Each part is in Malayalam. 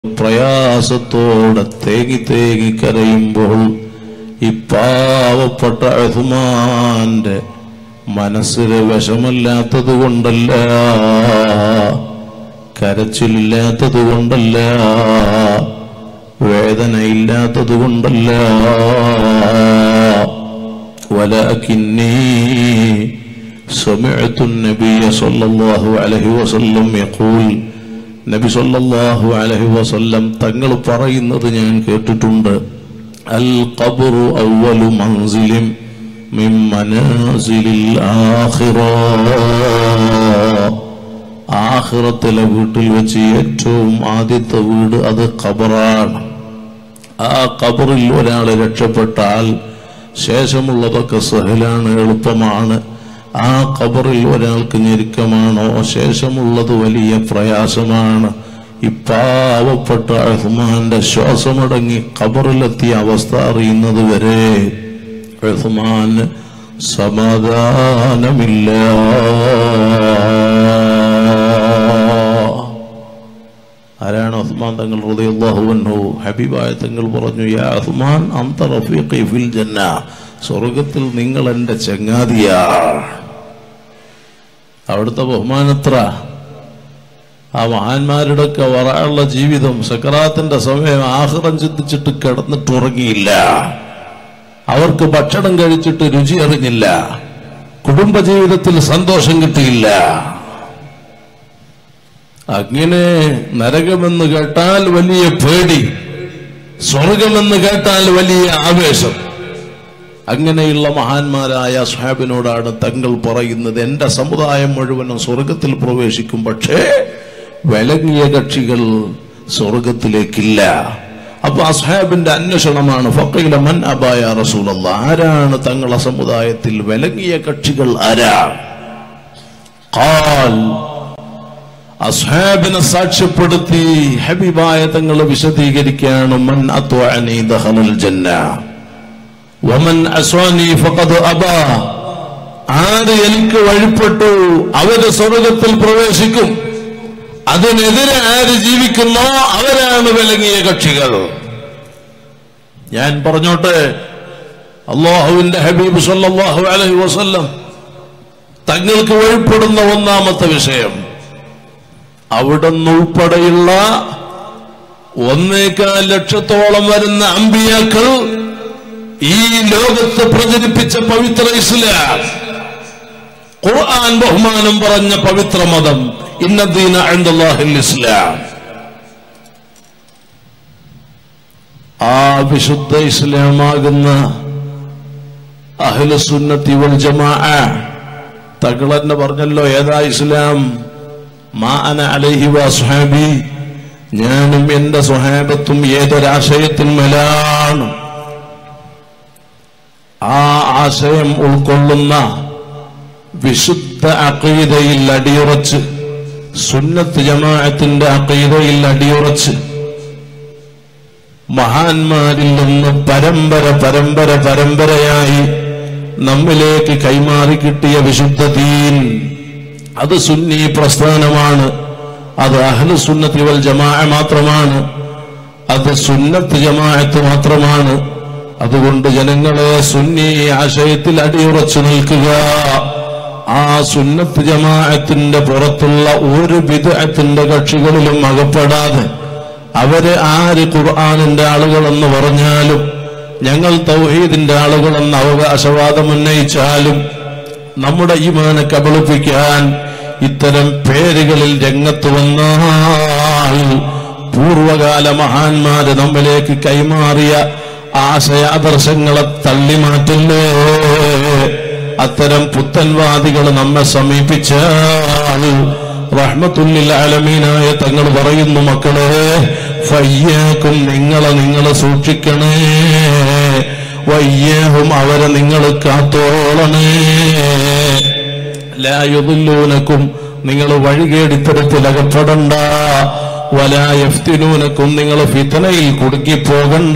പ്രയാസത്തോടെ തേങ്ങി തേങ്ങി കരയുമ്പോൾ ഈ പാവപ്പെട്ട അഹുമാന്റെ മനസ്സിന് വിഷമല്ലാത്തത് കൊണ്ടല്ല കരച്ചിലില്ലാത്തത് കൊണ്ടല്ല വേദനയില്ലാത്തത് കൊണ്ടല്ല ولكني سمعت النبي صلى الله عليه وسلم يقول നബി സല്ലല്ലാഹു അലൈഹി വസല്ലം തങ്ങൾ പറയുന്നത് ഞാൻ കേട്ടിട്ടുണ്ട് അൽ ഖബ്റു അവ്വലു മൻസിലിൻ മിൻ മനാസിലിൽ ആഖിറ ആഖിറത്തിലെ വീട്ടിൽ വെച്ച് ഏറ്റവും ആദ്യത്തെ വീട് അത് ഖബറാണ് ആ ഖബറിൽ ഒരാൾ രക്ഷപ്പെട്ടാൽ ശേഷമുള്ളതൊക്കെ സഹലാണ് എളുപ്പമാണ് ആ ഖബറിൽ ഒരാൾക്ക് ഞെരുക്കമാണോ ശേഷമുള്ളത് വലിയ പ്രയാസമാണ് ഈ പാവപ്പെട്ട അഹ്മാന്റെ ശ്വാസമടങ്ങി ഖബറിലെത്തിയ അവസ്ഥ അറിയുന്നത് വരെ അഹ്മാന് സമാധാനമില്ല ആരാണ് ഉസ്മാൻ തങ്ങൾ റളിയല്ലാഹു അൻഹു ഹബീബായ തങ്ങൾ പറഞ്ഞു യാ ഉസ്മാൻ അന്ത റഫീഖി ഫിൽ ജന്ന സ്വർഗത്തിൽ നിങ്ങൾ എൻ്റെ ചങ്ങാതിയാ അവിടുത്തെ ബഹുമാനത്ര ആ മഹാന്മാരുടെ ഒക്കെ വറാനുള്ള ജീവിതം സക്കറാത്തിന്റെ സമയം ആഹ്റം ചിന്തിച്ചിട്ട് കിടന്നിട്ടുറങ്ങിയില്ല അവർക്ക് ഭക്ഷണം കഴിച്ചിട്ട് രുചി അറിഞ്ഞില്ല കുടുംബജീവിതത്തിൽ സന്തോഷം കിട്ടിയില്ല അങ്ങനെ നരകമെന്ന് കേട്ടാൽ വലിയ പേടി സ്വർഗമെന്ന് കേട്ടാൽ വലിയ ആവേശം അങ്ങനെയുള്ള മഹാന്മാരായ സ്വാബിനോടാണ് തങ്ങൾ പറയുന്നത് എന്റെ സമുദായം മുഴുവനും സ്വർഗത്തിൽ പ്രവേശിക്കും പക്ഷേ വിലങ്ങിയ കക്ഷികൾ സ്വർഗത്തിലേക്കില്ല അപ്പൊ അസ്ഹാബിന്റെ അന്വേഷണമാണ് ഫക്കയിലെ മൻ അബായ റസൂലല്ല ആരാണ് തങ്ങളെ സമുദായത്തിൽ വിലങ്ങിയ കക്ഷികൾ ആരാ ഖാൽ അസ്ഹാബിനെ സാക്ഷ്യപ്പെടുത്തി ഹബീബായ തങ്ങൾ വിശദീകരിക്കുകയാണ് മൻ അത്വഅനി ദഖലൽ ജന്ന വമൻ അസ്വാനി ഫഖദ് അബാ ആര് എനിക്ക് വഴിപ്പെട്ടു അവര് സ്വർഗത്തിൽ പ്രവേശിക്കും അതിനെതിരെ ആര് ജീവിക്കുന്നോ അവരാണ് വിലങ്ങിയ കക്ഷികൾ ഞാൻ പറഞ്ഞോട്ടെ അള്ളാഹുവിന്റെ ഹബീബ് സല്ലല്ലാഹു അലൈഹി വസല്ലം തങ്ങൾക്ക് വഴിപ്പെടുന്ന ഒന്നാമത്തെ വിഷയം അവിടുന്ന് ഉൾപ്പെടെയുള്ള ഒന്നേക്കാൽ ലക്ഷത്തോളം വരുന്ന അമ്പിയാക്കൾ ഈ ലോകത്ത് പ്രചരിപ്പിച്ച പവിത്ര ഇസ്ലാം ഖുർആൻ ബഹുമാനം പറഞ്ഞ പവിത്ര മതം ഇന്നദീന അൻദല്ലാഹിൽ ഇസ്ലാം ആ വിശുദ്ധ ഇസ്ലാമാകുന്ന അഹ്ലുസുന്നത്തി വൽ ജമാഅ തങ്ങൾ തന്നെ പറഞ്ഞല്ലോ ഏതാ ഇസ്ലാം മാ അന അലൈഹി വസ്ഹാബി ഞാനും എന്റെ സ്വഹാബത്തും ഏതൊരാശയത്തിന്മേലാണ് ആ ആശയം ഉൾക്കൊള്ളുന്ന വിശുദ്ധ അക്കീതയിൽ അടിയുറച്ച് സുന്നത്ത് ജമാഅത്തിന്റെ അക്കീതയിൽ അടിയുറച്ച് മഹാന്മാരിൽ നിന്ന് പരമ്പര പരമ്പര പരമ്പരയായി നമ്മിലേക്ക് കൈമാറി കിട്ടിയ വിശുദ്ധ ദീൻ അത് സുന്നി പ്രസ്ഥാനമാണ് അത് അഹ്ലു സുന്നത്തി വൽ ജമാഅ മാത്രമാണ് അത് സുന്നത്ത് ജമാഅത്ത് മാത്രമാണ് അതുകൊണ്ട് ജനങ്ങളെ സുന്നി ആശയത്തിൽ അടിയുറച്ചു നിൽക്കുക ആ സുന്നത്ത് ജമാഅത്തിന്റെ പുറത്തുള്ള ഒരു വിദഗ്ധത്തിന്റെ കക്ഷികളിലും അകപ്പെടാതെ അവര് ആര് ഖുർആാനിന്റെ ആളുകളെന്ന് പറഞ്ഞാലും ഞങ്ങൾ തൗഹീദിന്റെ ആളുകളെന്ന് അവകാശവാദം ഉന്നയിച്ചാലും നമ്മുടെ ഈമാനെ കബളിപ്പിക്കാൻ ഇത്തരം പേരുകളിൽ രംഗത്ത് വന്നാൽ പൂർവകാല മഹാന്മാര് നമ്മിലേക്ക് കൈമാറിയ ആശയാദർശങ്ങളെ തള്ളിമാറ്റില്ലേ അത്തരം പുത്തൻവാദികൾ നമ്മെ സമീപിച്ചാൽ റഹ്മത്തുല്ലിൽ ആലമീനായ തങ്ങൾ പറയുന്നു മക്കളെ ഫയ്യാക്കും നിങ്ങളെ നിങ്ങൾ സൂക്ഷിക്കണേ വയ്യാഹും അവരെ നിങ്ങൾ കാത്തോളണേ ലായുദില്ലൂനക്കും നിങ്ങൾ വഴികേടിത്തരത്തിൽ അകപ്പെടണ്ട വലായഫ്തിനൂനക്കും നിങ്ങൾ ഫിത്തനയിൽ കുടുക്കിപ്പോകണ്ട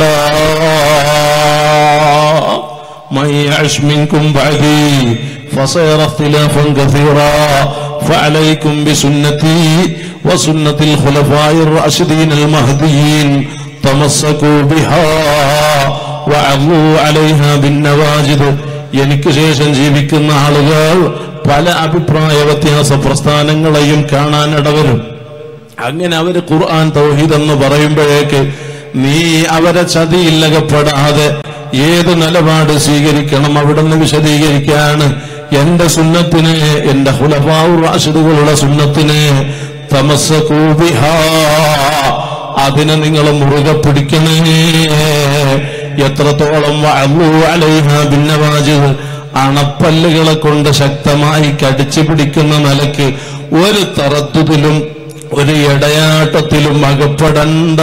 من يعش منكم بعدي فسيرى اختلافا كثيرا فعليكم بسنتي وسنة الخلفاء الراشدين المهديين تمسكوا بها وعضوا عليها بالنواجذ എനിക്ക് ശേഷം ജീവിക്കുന്ന ആളുകൾ പല അഭിപ്രായ വ്യത്യാസ പ്രസ്ഥാനങ്ങളെയും കാണാൻ ഇടവരും അങ്ങനെ അവര് ഖുർആൻ തൗഹീദ് എന്ന് പറയുമ്പോഴേക്ക് നീ അവരെ ചതിയില്ലകപ്പെടാതെ ഏത് നിലപാട് സ്വീകരിക്കണം അവിടുന്ന് വിശദീകരിക്കാണ് എന്റെ സുന്നത്തിന് എന്റെ ഹുലഫാവു റാഷിദുകളുടെ സുന്നത്തിന് തമസ്സകൂബിഹ അതിനെ നിങ്ങൾ മുറുകെ പിടിക്കണേ എത്രത്തോളം വഅള്ളൂ അലൈഹ ബിന്നവാജിദ് അണപ്പല്ലുകളെ കൊണ്ട് ശക്തമായി കടിച്ചു പിടിക്കുന്ന നിലയ്ക്ക് ഒരു തറത്തുതിലും ഒരു ഇടയാട്ടത്തിലും അകപ്പെടണ്ട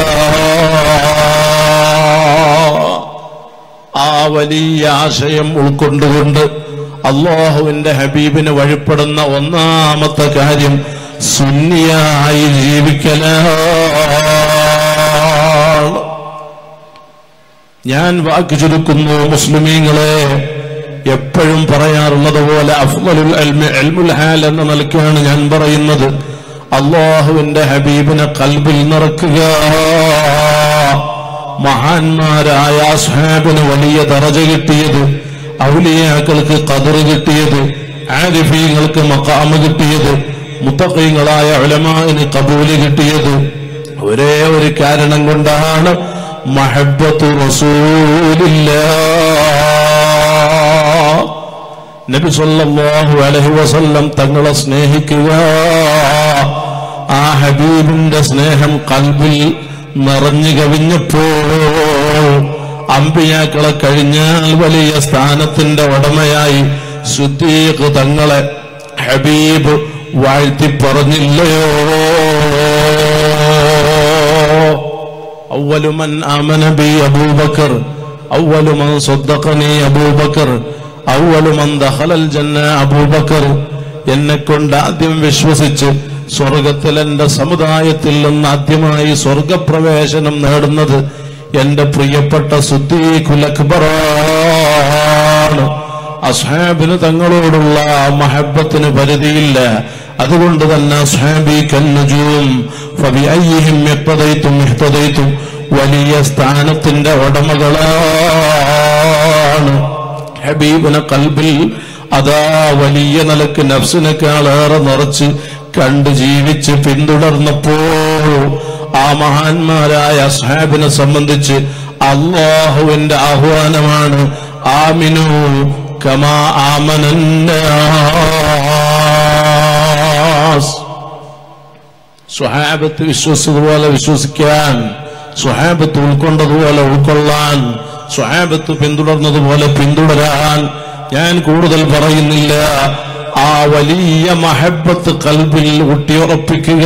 ആ വലിയ ആശയം ഉൾക്കൊണ്ടുകൊണ്ട് അള്ളാഹുവിന്റെ ഹബീബിന് വഴിപ്പെടുന്ന ഒന്നാമത്തെ കാര്യം സുന്നിയായി ജീവിക്കലാണ് ഞാൻ വാക്ക് ചുരുക്കുന്നു മുസ്ലിമീങ്ങളെ എപ്പോഴും പറയാറുള്ളത് പോലെ അഫ്മലുൽ അൽമി അൽമുൽ ഹാൽ എന്ന നിലയ്ക്കാണ് ഞാൻ പറയുന്നത് അള്ളാഹുവിന്റെ ഹബീബിനെ കൽബിൽ നിറക്കുക മഹാന്മാരായ അസ്ഹാബിന് വലിയ ദറജ കിട്ടിയത് ഔലിയാക്കൾക്ക് കതിർ കിട്ടിയത് ആരിഫീങ്ങൾക്ക് മക്കാമ് കിട്ടിയത് മുത്തഖീങ്ങളായ ഉലമാന് കബൂല് കിട്ടിയത് ഒരേ ഒരു കാരണം കൊണ്ടാണ് മഹബത്തു റസൂലില്ലാ നബി സല്ലല്ലാഹു അലൈഹി വസല്ലം തങ്ങളെ സ്നേഹിക്കുക ആ ഹബീബിന്റെ സ്നേഹം കൽബിൽ നിറഞ്ഞു കവിഞ്ഞപ്പോൾ അമ്പിയാക്കളെ കഴിഞ്ഞാൽ വലിയ സ്ഥാനത്തിന്റെ ഉടമയായി സുദ്ദീഖ് തങ്ങളെ ഹബീബ് വാഴ്ത്തി പറഞ്ഞില്ലയോ أول من آمن بي أبو بكر أول من صدقني أبو بكر أول من دخل الجنة أبو بكر എന്നെ കൊണ്ട് ആദ്യം വിശ്വസിച്ച് സ്വർഗത്തിൽ എന്റെ സമുദായത്തിൽ നിന്ന് ആദ്യമായി സ്വർഗപ്രവേശനം നേടുന്നത് എന്റെ പ്രിയപ്പെട്ട സുദ്ദീഖുൽ അക്ബറാണ് അസ്ഹാബിന് തങ്ങളോടുള്ള മഹബത്തിന് പരിധിയില്ല അതുകൊണ്ട് തന്നെ അസ്ഹാബി കന്നജൂം ഫബിഅയ്യിഹിം ഇഖ്തദൈതും ഇഹ്തദൈതും വലിയ സ്ഥാനത്തിന്റെ ഉടമകളാണ് ഹബീബിനെ കൽബിൽ അതാ വലിയ നിലക്ക് നഫ്സിനേക്കാളേറെ നിറച്ച് കണ്ട് ജീവിച്ച് പിന്തുടർന്നപ്പോൾ ആ മഹാന്മാരായ അസ്ഹാബിനെ സംബന്ധിച്ച് അള്ളാഹുവിന്റെ ആഹ്വാനമാണ് ആമിനു കമാ ആമനന്നാസ് സ്വഹാബത്ത് വിശ്വസിച്ചതുപോലെ വിശ്വസിക്കാൻ സ്വഹാബത്ത് ഉൾക്കൊണ്ടതുപോലെ ഉൾക്കൊള്ളാൻ സ്വഹാബത്ത് പിന്തുടർന്നതുപോലെ പിന്തുടരാൻ ഞാൻ കൂടുതൽ പറയുന്നില്ല ആ വലിയ മഹബത്ത് കൽബിൽ ഊട്ടിയുറപ്പിക്കുക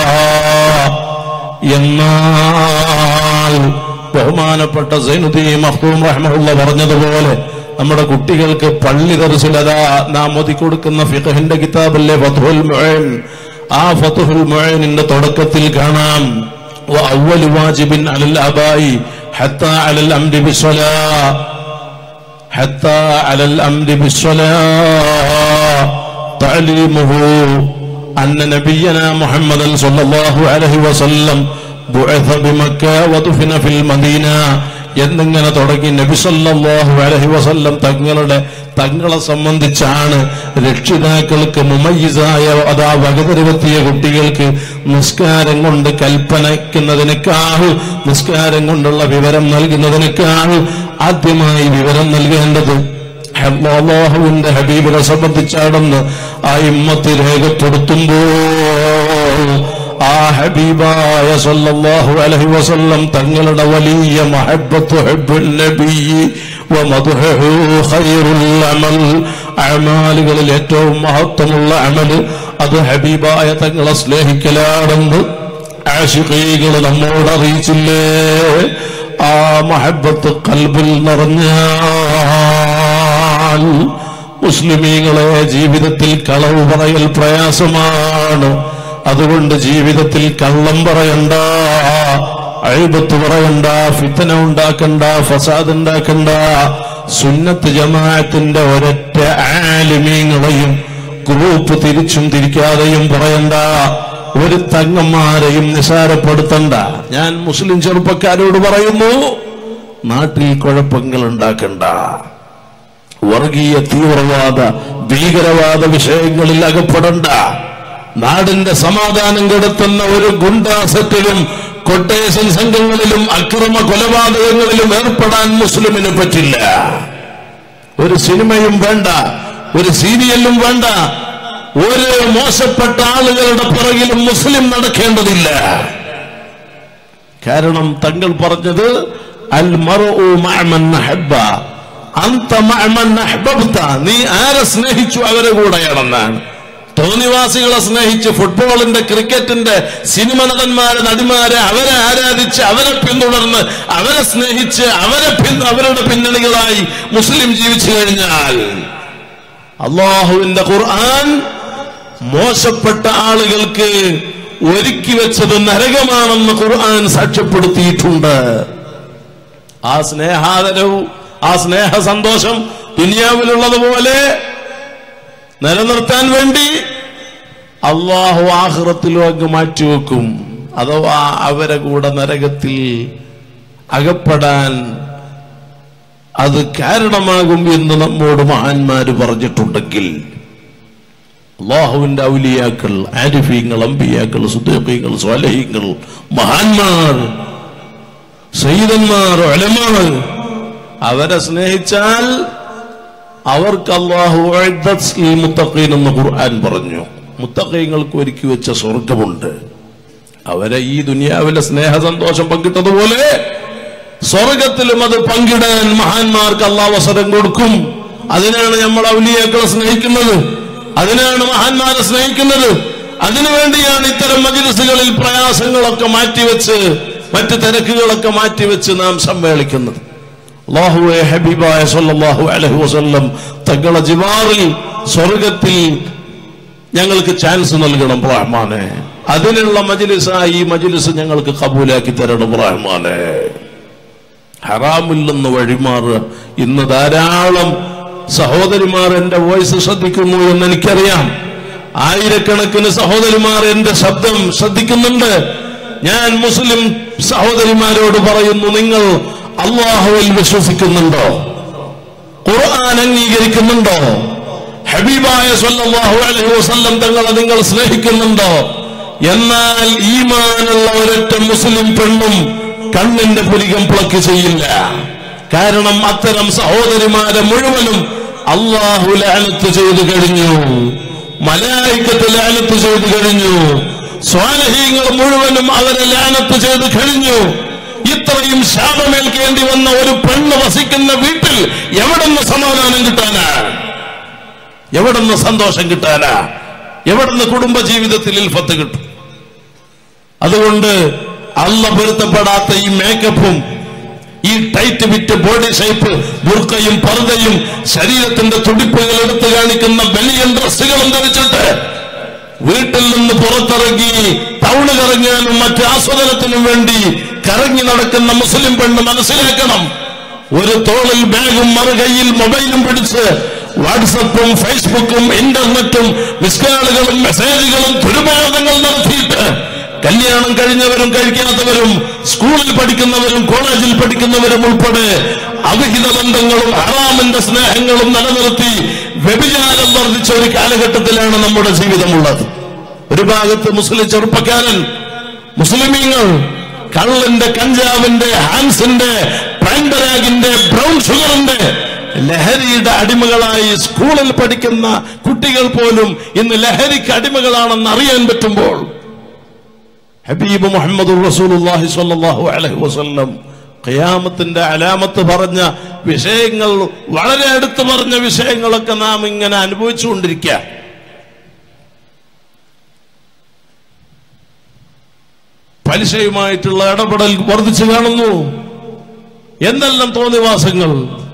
എന്നാൽ ബഹുമാനപ്പെട്ട സൈനുദ്ദീൻ മഹ്ദൂം റഹ്മുള്ള പറഞ്ഞതുപോലെ നമ്മുടെ കുട്ടികൾക്ക് പള്ളി ദർശനത നാം ഒതുക്കൊടുക്കുന്ന ഫിഖഹിന്റെ കിതാബല്ലേ ഫതുൽ മുഅൻ ആ ഫതുൽ മുഅനിന്റെ തുടക്കത്തിൽ കാണാം وأول واجب على الآباء حتى على الأمر بالصلاة حتى على الأمر بالصلاة تعليمه أن نبينا محمد صلى الله عليه وسلم بعث بمكة ودفن في المدينة എന്നിങ്ങനെ തുടങ്ങി നബി സല്ലല്ലാഹു അലൈഹി വസല്ലം തങ്ങളുടെ തങ്ങളെ സംബന്ധിച്ചാണ് രക്ഷിതാക്കൾക്ക് മുമയ്യിസായ അതാ വകതിരുവത്തിയ കുട്ടികൾക്ക് നിസ്കാരം കൊണ്ട് കൽപ്പനയ്ക്കുന്നതിനേക്കാൾ നിസ്കാരം കൊണ്ടുള്ള വിവരം നൽകുന്നതിനേക്കാൾ ആദ്യമായി വിവരം നൽകേണ്ടത് അള്ളാഹുവിന്റെ ഹബീബിനെ സംബന്ധിച്ചാണെന്ന് ആ ഇമ്മത്ത് രേഖപ്പെടുത്തുമ്പോൾ ആ ഹബീബായ സല്ലല്ലാഹു അലൈഹി വസല്ലം തങ്ങളുടെ വലിയ മഹബ്ബത്ത് ഹബ്ബുൻ നബി വമദ്ഹുഹു ഖൈറുൽ അമൽ അമാലുകളിൽ ഏറ്റവും മഹത്വമുള്ള അമല് അത് ഹബീബായ തങ്ങളെ സ്നേഹിക്കലാണെന്ന് ആശിഖീകൾ നമ്മോട് അറിയിച്ചില്ലേ ആ മഹബത്ത് കൽബിൽ നിറഞ്ഞാൽ മുസ്ലിമീങ്ങളെ ജീവിതത്തിൽ കളവ് പറയൽ പ്രയാസമാണ് അതുകൊണ്ട് ജീവിതത്തിൽ കള്ളം പറയണ്ട അഴിബത്ത് പറയണ്ട ഫിത്തന ഉണ്ടാക്കണ്ട ഫസാദ് ഉണ്ടാക്കണ്ട സുന്നത്ത് ജമാഅത്തിന്റെ ഒരൊറ്റ ആലിമീങ്ങളെയും ഗ്രൂപ്പ് തിരിച്ചും തിരിക്കാതെയും പറയണ്ട ഒരു തങ്ങന്മാരെയും നിസാരപ്പെടുത്തണ്ട ഞാൻ മുസ്ലിം ചെറുപ്പക്കാരോട് പറയുന്നു നാട്ടിൽ കുഴപ്പങ്ങൾ ഉണ്ടാക്കണ്ട വർഗീയ തീവ്രവാദ ഭീകരവാദ വിഷയങ്ങളിൽ അകപ്പെടണ്ട നാടിന്റെ സമാധാനം കെടുത്തുന്ന ഒരു ഗുണ്ടാസറ്റിലും കൊട്ടേഷൻ സംഘങ്ങളിലും അക്രമ കൊലപാതകങ്ങളിലും ഏർപ്പെടാൻ മുസ്ലിമിന് പറ്റില്ല ഒരു സിനിമയും വേണ്ട ഒരു സീരിയലും വേണ്ട ഒരു മോശപ്പെട്ട ആളുകളുടെ പുറകിലും മുസ്ലിം നടക്കേണ്ടതില്ല കാരണം തങ്ങൾ പറഞ്ഞത് അൽ മർഉ മഅമൻ അഹബ്ബ അന്ത മഅമൻ അഹ്ബബ്ത നീ ആരെ സ്നേഹിച്ചു അവരെ കൂടെയാണെന്നാണ് തോന്നിവാസികളെ സ്നേഹിച്ച് ഫുട്ബോളിന്റെ ക്രിക്കറ്റിന്റെ സിനിമ നടന്മാരെ നടിമാരെ അവരെ ആരാധിച്ച് അവരെ പിന്തുടർന്ന് അവരെ സ്നേഹിച്ച് അവരെ പിൻ- അവരുടെ പിന്നണികളായി മുസ്ലിം ജീവിച്ചു കഴിഞ്ഞാൽ അള്ളാഹുവിന്റെ ഖുർആൻ മോശപ്പെട്ട ആളുകൾക്ക് ഒരുക്കി വെച്ചത് നരകമാണെന്ന് ഖുർആൻ സാക്ഷ്യപ്പെടുത്തിയിട്ടുണ്ട് ആ സ്നേഹാദരവും ആ സ്നേഹ സന്തോഷം ദുനിയാവിലുള്ളതുപോലെ നിലനിർത്താൻ വേണ്ടി അള്ളാഹു ആഹ്റത്തിലും അങ്ങ് മാറ്റിവെക്കും അഥവാ അവരെ കൂടെ നരകത്തിൽ അകപ്പെടാൻ അത് കാരണമാകും എന്ന് നമ്മോട് മഹാന്മാര് പറഞ്ഞിട്ടുണ്ടെങ്കിൽ അള്ളാഹുവിന്റെ ഔലിയാക്കൾ ആരിഫീങ്ങൾ അമ്പിയാക്കൾ സുദ്ദീഖീങ്ങൾ സ്വാലഹീങ്ങൾ മഹാന്മാർ സയ്യിദന്മാർ ഒലമാർ അവരെ സ്നേഹിച്ചാൽ അവർക്ക് അള്ളാഹു ഉഅദ്ദത്ത് ലിൽ മുത്തഖീൻ എന്ന് ഖുർആൻ പറഞ്ഞു മുത്തഖീങ്ങൾക്ക് ഒരുക്കി വെച്ച സ്വർഗമുണ്ട് അവരെ ഈ ദുനിയാവിലെ സ്നേഹ സന്തോഷം പങ്കിട്ടതുപോലെ സ്വർഗത്തിലും അത് പങ്കിടാൻ മഹാന്മാർക്ക് അള്ളാഹ് അവസരം കൊടുക്കും അതിനാണ് നമ്മൾ ഔലിയാക്കളെ സ്നേഹിക്കുന്നത് അതിനാണ് മഹാന്മാരെ സ്നേഹിക്കുന്നത് അതിനുവേണ്ടിയാണ് ഇത്തരം മജിലിസുകളിൽ പ്രയാസങ്ങളൊക്കെ മാറ്റിവെച്ച് മറ്റ് തിരക്കുകളൊക്കെ മാറ്റിവെച്ച് നാം സമ്മേളിക്കുന്നത് അള്ളാഹുവെ ഹബീബായ സല്ലല്ലാഹു അലൈഹി വസല്ലം തങ്ങളെ ജിവാറിൽ സ്വർഗത്തിൽ ഞങ്ങൾക്ക് ചാൻസ് നൽകണം റഹ്മാനെ അതിനുള്ള മജിലിസായി ഈ മജിലിസ് ഞങ്ങൾക്ക് കബൂലാക്കി തരണം റഹ്മാനെ ഹറാമിൽ നിന്ന് വഴിമാറുക ഇന്ന് ധാരാളം സഹോദരിമാർ എന്റെ വോയിസ് ശ്രദ്ധിക്കുന്നു എന്ന് എനിക്കറിയാം ആയിരക്കണക്കിന് സഹോദരിമാർ എന്റെ ശബ്ദം ശ്രദ്ധിക്കുന്നുണ്ട് ഞാൻ മുസ്ലിം സഹോദരിമാരോട് പറയുന്നു നിങ്ങൾ അള്ളാഹുവിൽ വിശ്വസിക്കുന്നുണ്ടോ ഖുർആൻ അംഗീകരിക്കുന്നുണ്ടോ ഹബീബായ സല്ലല്ലാഹു അലൈഹി വസല്ലം തങ്ങളെ നിങ്ങൾ സ്നേഹിക്കുന്നുണ്ടോ എന്നാൽ ഈമാനുള്ള ഒരൊറ്റ മുസ്ലിം പെണ്ണും കണ്ണിന്റെ പുരികം പ്ലക്ക് ചെയ്യില്ല കാരണം അത്തരം സഹോദരിമാരെ മുഴുവനും അള്ളാഹു ലാനത്ത് ചെയ്തു കഴിഞ്ഞു മലായിക്കത്ത് ലാനത്ത് ചെയ്തു കഴിഞ്ഞു സ്വാലഹീങ്ങൾ മുഴുവനും അവരെ ലാനത്ത് ചെയ്തു കഴിഞ്ഞു ഇത്രയും ശാപമേൽക്കേണ്ടി വന്ന ഒരു പെണ്ണ് വസിക്കുന്ന വീട്ടിൽ എവിടുന്ന് സമാധാനം കിട്ടാനാ എവിടുന്ന് സന്തോഷം കിട്ടാനാ എവിടുന്ന് കുടുംബ ജീവിതത്തിൽ ഇൽഫത്ത് കിട്ടും അതുകൊണ്ട് അല്ല പൊരുത്തപ്പെടാത്ത ഈ മേക്കപ്പും ഈ ടൈറ്റ് വിറ്റ് ബോഡി ഷേപ്പ് ബുർക്കയും പർദ്ദയും ശരീരത്തിന്റെ തുടിപ്പുകൾ എടുത്തു കാണിക്കുന്ന ബലിയൻ ഡ്രസ്സുകളും ധരിച്ചിട്ട് വീട്ടിൽ നിന്ന് പുറത്തിറങ്ങി ടൗണ് കറങ്ങാനും മറ്റ് ആസ്വദനത്തിനും വേണ്ടി കറങ്ങി നടക്കുന്ന മുസ്ലിം പെണ്ണ് മനസ്സിലാക്കണം ഒരു തോളിൽ ബാഗും മറുകൈയിൽ മൊബൈലും പിടിച്ച് വാട്സപ്പും ഫേസ്ബുക്കും ഇന്റർനെറ്റും മിസ്കാളുകളും മെസ്സേജുകളും ദുരുപയോഗങ്ങൾ നടത്തിയിട്ട് കല്യാണം കഴിഞ്ഞവരും കഴിക്കാത്തവരും സ്കൂളിൽ പഠിക്കുന്നവരും കോളേജിൽ പഠിക്കുന്നവരും ഉൾപ്പെടെ അവിഹിത ബന്ധങ്ങളും ഹറാമിന്റെ സ്നേഹങ്ങളും നിലനിർത്തി വ്യഭിചാരം വർദ്ധിച്ച ഒരു കാലഘട്ടത്തിലാണ് നമ്മുടെ ജീവിതമുള്ളത് ഒരു ഭാഗത്ത് മുസ്ലിം ചെറുപ്പക്കാരൻ മുസ്ലിമീങ്ങൾ കള്ളിന്റെ കഞ്ചാവിന്റെ ഹാൻസിന്റെ പാൻഡരാഗിന്റെ ബ്രൗൺ ഷുഗറിന്റെ ലഹരിയുടെ അടിമകളായി സ്കൂളിൽ പഠിക്കുന്ന കുട്ടികൾ പോലും ഇന്ന് ലഹരിക്ക് അടിമകളാണെന്ന് അറിയാൻ പറ്റുമ്പോൾ ഹബീബ് മുഹമ്മദ് റസൂലുള്ളാഹി സ്വല്ലല്ലാഹു അലൈഹി വസല്ലം ഖിയാമത്തിന്റെ അലാമത്ത് പറഞ്ഞ വിഷയങ്ങൾ വളരെ അടുത്ത് പറഞ്ഞ വിഷയങ്ങളൊക്കെ നാം ഇങ്ങനെ അനുഭവിച്ചുകൊണ്ടിരിക്കുക പലിശയുമായിട്ടുള്ള ഇടപെടൽ വർദ്ധിച്ചു കാണുന്നു എന്തെല്ലാം തോന്നിവാസങ്ങൾ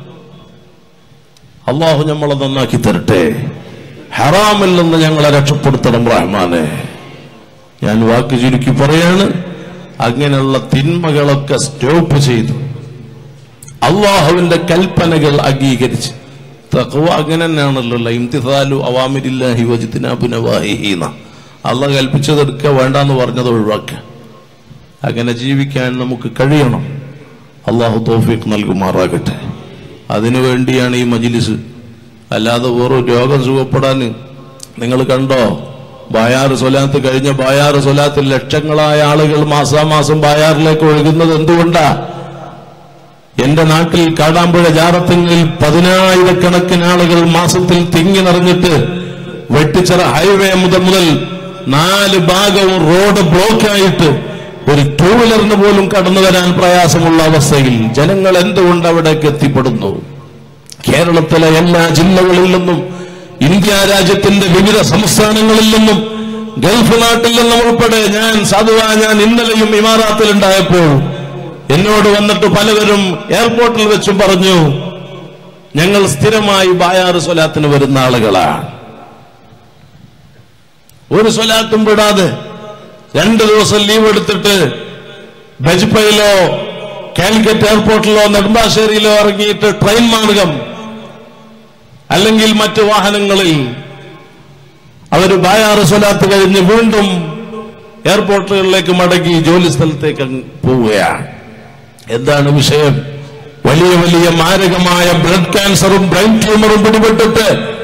അള്ളാഹു നമ്മളെ നന്നാക്കി തരട്ടെ ഹറാമിൽ നിന്ന് ഞങ്ങളെ രക്ഷപ്പെടുത്തണം റഹ്മാനെ ഞാൻ വാക്ക് ചുരുക്കി പറയാണ് അങ്ങനെയുള്ള തിന്മകളൊക്കെ സ്റ്റോപ്പ് ചെയ്തു അള്ളാഹുവിന്റെ കൽപ്പനകൾ അംഗീകരിച്ച് തഖ്വ അങ്ങനെ തന്നെയാണല്ലോ ഇംതിസാലു അവാമിരില്ലാഹി വജിത്തിനാബു നവാഹിഹീന അള്ളാഹ് കൽപ്പിച്ചതെടുക്കുക വേണ്ടാന്ന് പറഞ്ഞത് ഒഴിവാക്കുക അങ്ങനെ ജീവിക്കാൻ നമുക്ക് കഴിയണം അള്ളാഹു തോഫീഖ് നൽകുമാറാകട്ടെ അതിനു വേണ്ടിയാണ് ഈ മജിലിസ് അല്ലാതെ വെറും രോഗം സുഖപ്പെടാൻ നിങ്ങൾ കണ്ടോ ബായാറ് സ്വലാത്ത് കഴിഞ്ഞ ബായാറ് സ്വലാത്തിൽ ലക്ഷങ്ങളായ ആളുകൾ മാസാമാസം ബായാറിലേക്ക് ഒഴുകുന്നത് എന്തുകൊണ്ടാ എന്റെ നാട്ടിൽ കാടാമ്പുഴ ജാറത്തിങ്ങിൽ പതിനായിരക്കണക്കിന് ആളുകൾ മാസത്തിൽ തിങ്ങി നിറഞ്ഞിട്ട് വെട്ടിച്ചിറ ഹൈവേ മുതൽ മുതൽ നാല് ഭാഗവും റോഡ് ബ്ലോക്കായിട്ട് ഒരു ടൂ വീലറിന് പോലും കടന്നു വരാൻ പ്രയാസമുള്ള അവസ്ഥയിൽ ജനങ്ങൾ എന്തുകൊണ്ട് അവിടേക്ക് എത്തിപ്പെടുന്നു കേരളത്തിലെ എല്ലാ ജില്ലകളിൽ നിന്നും ഇന്ത്യ രാജ്യത്തിന്റെ വിവിധ സംസ്ഥാനങ്ങളിൽ നിന്നും ഗൾഫ് നാട്ടിൽ നിന്നും ഉൾപ്പെടെ ഞാൻ സാധുവാ ഞാൻ ഇന്നലെയും ഇമാറാത്തിലുണ്ടായപ്പോൾ എന്നോട് വന്നിട്ട് പലവരും എയർപോർട്ടിൽ വെച്ചും പറഞ്ഞു ഞങ്ങൾ സ്ഥിരമായി ബായാറ് സ്വലാത്തിന് വരുന്ന ആളുകളാണ് ഒരു സ്വലാത്തും വിടാതെ രണ്ട് ദിവസം ലീവ് എടുത്തിട്ട് ബജ്പയിലോ കാലിക്കറ്റ് എയർപോർട്ടിലോ നെടുമ്പാശ്ശേരിയിലോ ഇറങ്ങിയിട്ട് ട്രെയിൻ മാർഗം അല്ലെങ്കിൽ മറ്റു വാഹനങ്ങളിൽ അവർ ബായാറ് സ്വലാത്ത് കഴിഞ്ഞ് വീണ്ടും എയർപോർട്ടുകളിലേക്ക് മടങ്ങി ജോലി സ്ഥലത്തേക്ക് അങ്ങ് പോവുകയാണ് എന്താണ് വിഷയം വലിയ വലിയ മാരകമായ ബ്ലഡ് ക്യാൻസറും ബ്രെയിൻ ട്യൂമറും പിടിപെട്ടിട്ട്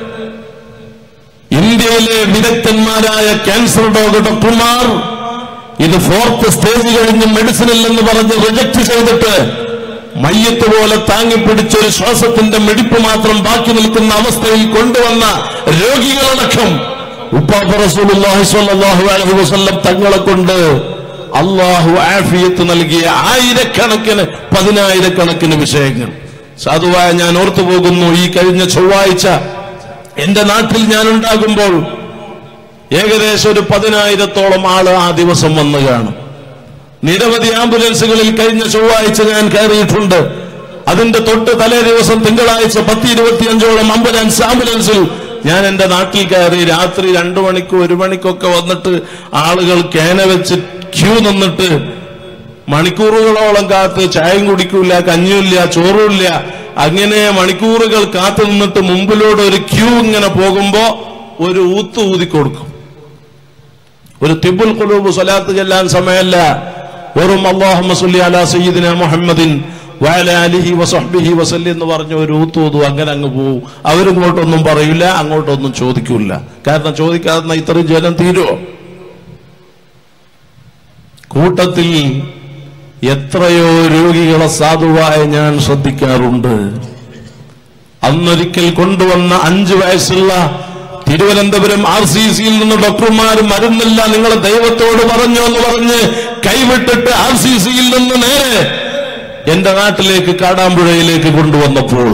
ഇന്ത്യയിലെ വിദഗ്ധന്മാരായ ക്യാൻസർ ഡോക്ടർ ഡോക്ടർമാർ ഇത് ഫോർത്ത് സ്റ്റേജ് കഴിഞ്ഞ് മെഡിസിൻ ഇല്ലെന്ന് പറഞ്ഞ് റിജക്ട് ചെയ്തിട്ട് മയ്യത്ത് പോലെ താങ്ങിപ്പിടിച്ചൊരു ശ്വാസത്തിന്റെ മിടിപ്പ് മാത്രം ബാക്കി നിൽക്കുന്ന അവസ്ഥയിൽ കൊണ്ടുവന്ന രോഗികളടക്കം ഉപ്പാപ്പ റസൂലുള്ളാഹി സ്വല്ലല്ലാഹു അലൈഹി വസല്ലം തങ്ങളെ കൊണ്ട് അള്ളാഹു ആഫിയത്ത് നൽകിയ ആയിരക്കണക്കിന് പതിനായിരക്കണക്കിന് വിഷയങ്ങൾ സാധുവായ ഞാൻ ഓർത്തു പോകുന്നു ഈ കഴിഞ്ഞ ചൊവ്വാഴ്ച എന്റെ നാട്ടിൽ ഞാൻ ഉണ്ടാകുമ്പോൾ ഏകദേശം ഒരു പതിനായിരത്തോളം ആള് ആ ദിവസം വന്നു കാണും നിരവധി ആംബുലൻസുകളിൽ കഴിഞ്ഞ ചൊവ്വാഴ്ച ഞാൻ കയറിയിട്ടുണ്ട് അതിന്റെ തൊട്ട് തലേ ദിവസം തിങ്കളാഴ്ച പത്ത് ഇരുപത്തിയഞ്ചോളം ആംബുലൻസ് ആംബുലൻസിൽ ഞാൻ എന്റെ നാട്ടിൽ കയറി രാത്രി രണ്ടു മണിക്കും ഒരു മണിക്കൊക്കെ വന്നിട്ട് ആളുകൾ കേന വെച്ച് ക്യൂ നിന്നിട്ട് മണിക്കൂറുകളോളം കാത്ത് ചായയും കുടിക്കൂല കഞ്ഞിയില്ല ചോറുമില്ല അങ്ങനെ മണിക്കൂറുകൾ കാത്തു നിന്നിട്ട് മുമ്പിലൂടെ ഒരു ക്യൂ ഇങ്ങനെ പോകുമ്പോ ഒരു ഊത്ത് ഊതിക്കൊടുക്കും ഒരു തിബുൽ കുലൂബ് സ്വലാത്ത് ചെല്ലാൻ സമയമല്ല വെറും അള്ളാഹുമ്മ സുല്ലി അലാ സയ്യിദിന മുഹമ്മദിൻ വഅല അലിഹി വസഹ്ബിഹി വസല്ലി എന്ന് പറഞ്ഞ ഒരു ഊത്തൂതു അങ്ങനെ അങ്ങ് പോവും അവരിങ്ങോട്ടൊന്നും പറയില്ല അങ്ങോട്ടൊന്നും ചോദിക്കൂല കാരണം ചോദിക്കാതെ ഇത്രയും ജനം തീരുമോ കൂട്ടത്തിൽ എത്രയോ രോഗികളെ സാധുവായ ഞാൻ ശ്രദ്ധിക്കാറുണ്ട് അന്നൊരിക്കൽ കൊണ്ടുവന്ന അഞ്ചു വയസ്സുള്ള തിരുവനന്തപുരം ആർ സി സിയിൽ നിന്ന് ഡോക്ടർമാർ മരുന്നില്ല നിങ്ങൾ ദൈവത്തോട് പറഞ്ഞു എന്ന് പറഞ്ഞ് കൈവിട്ടിട്ട് ആർ സി സിയിൽ നിന്ന് നേരെ എന്റെ നാട്ടിലേക്ക് കാടാമ്പുഴയിലേക്ക് കൊണ്ടുവന്നപ്പോൾ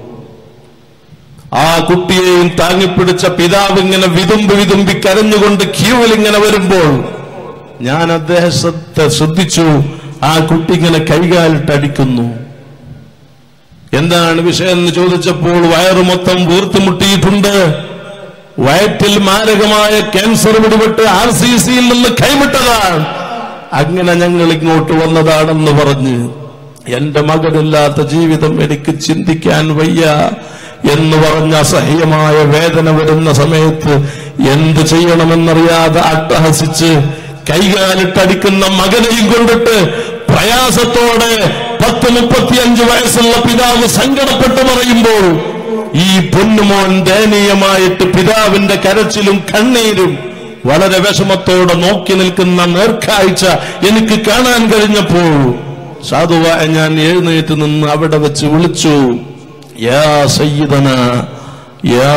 ആ കുട്ടിയെയും താങ്ങിപ്പിടിച്ച പിതാവ് ഇങ്ങനെ വിതുമ്പി വിതുമ്പി കരഞ്ഞുകൊണ്ട് ക്യൂവിൽ ഇങ്ങനെ വരുമ്പോൾ ഞാൻ അദ്ദേഹത്തെ ശ്രദ്ധിച്ചു ആ കുട്ടി ഇങ്ങനെ കൈകാലിട്ടടിക്കുന്നു എന്താണ് വിഷയം എന്ന് ചോദിച്ചപ്പോൾ വയറ് മൊത്തം വീർത്തുമുട്ടിയിട്ടുണ്ട് വയറ്റിൽ മാരകമായ ക്യാൻസർ പിടിപെട്ട് ആർ സി സിയിൽ നിന്ന് കൈവിട്ടതാണ് അങ്ങനെ ഞങ്ങൾ ഇങ്ങോട്ട് വന്നതാണെന്ന് പറഞ്ഞ് എന്റെ മകനില്ലാത്ത ജീവിതം എനിക്ക് ചിന്തിക്കാൻ വയ്യ എന്ന് പറഞ്ഞ അസഹ്യമായ വേദന വരുന്ന സമയത്ത് എന്ത് ചെയ്യണമെന്നറിയാതെ അട്ടഹസിച്ച് കൈകാലിട്ടടിക്കുന്ന മകനെയും കൊണ്ടിട്ട് പ്രയാസത്തോടെ പത്ത് മുപ്പത്തിയഞ്ച് വയസ്സുള്ള പിതാവ് സങ്കടപ്പെട്ട് പറയുമ്പോൾ ഈ പൊന്നുമോൻ ദയനീയമായിട്ട് പിതാവിന്റെ കരച്ചിലും കണ്ണീരും വളരെ വിഷമത്തോടെ നോക്കി നിൽക്കുന്ന നേർക്കാഴ്ച എനിക്ക് കാണാൻ കഴിഞ്ഞപ്പോൾ സാധുവായ ഞാൻ എഴുന്നേറ്റ് നിന്ന് അവിടെ വെച്ച് വിളിച്ചു യാ സയ്യിദന യാ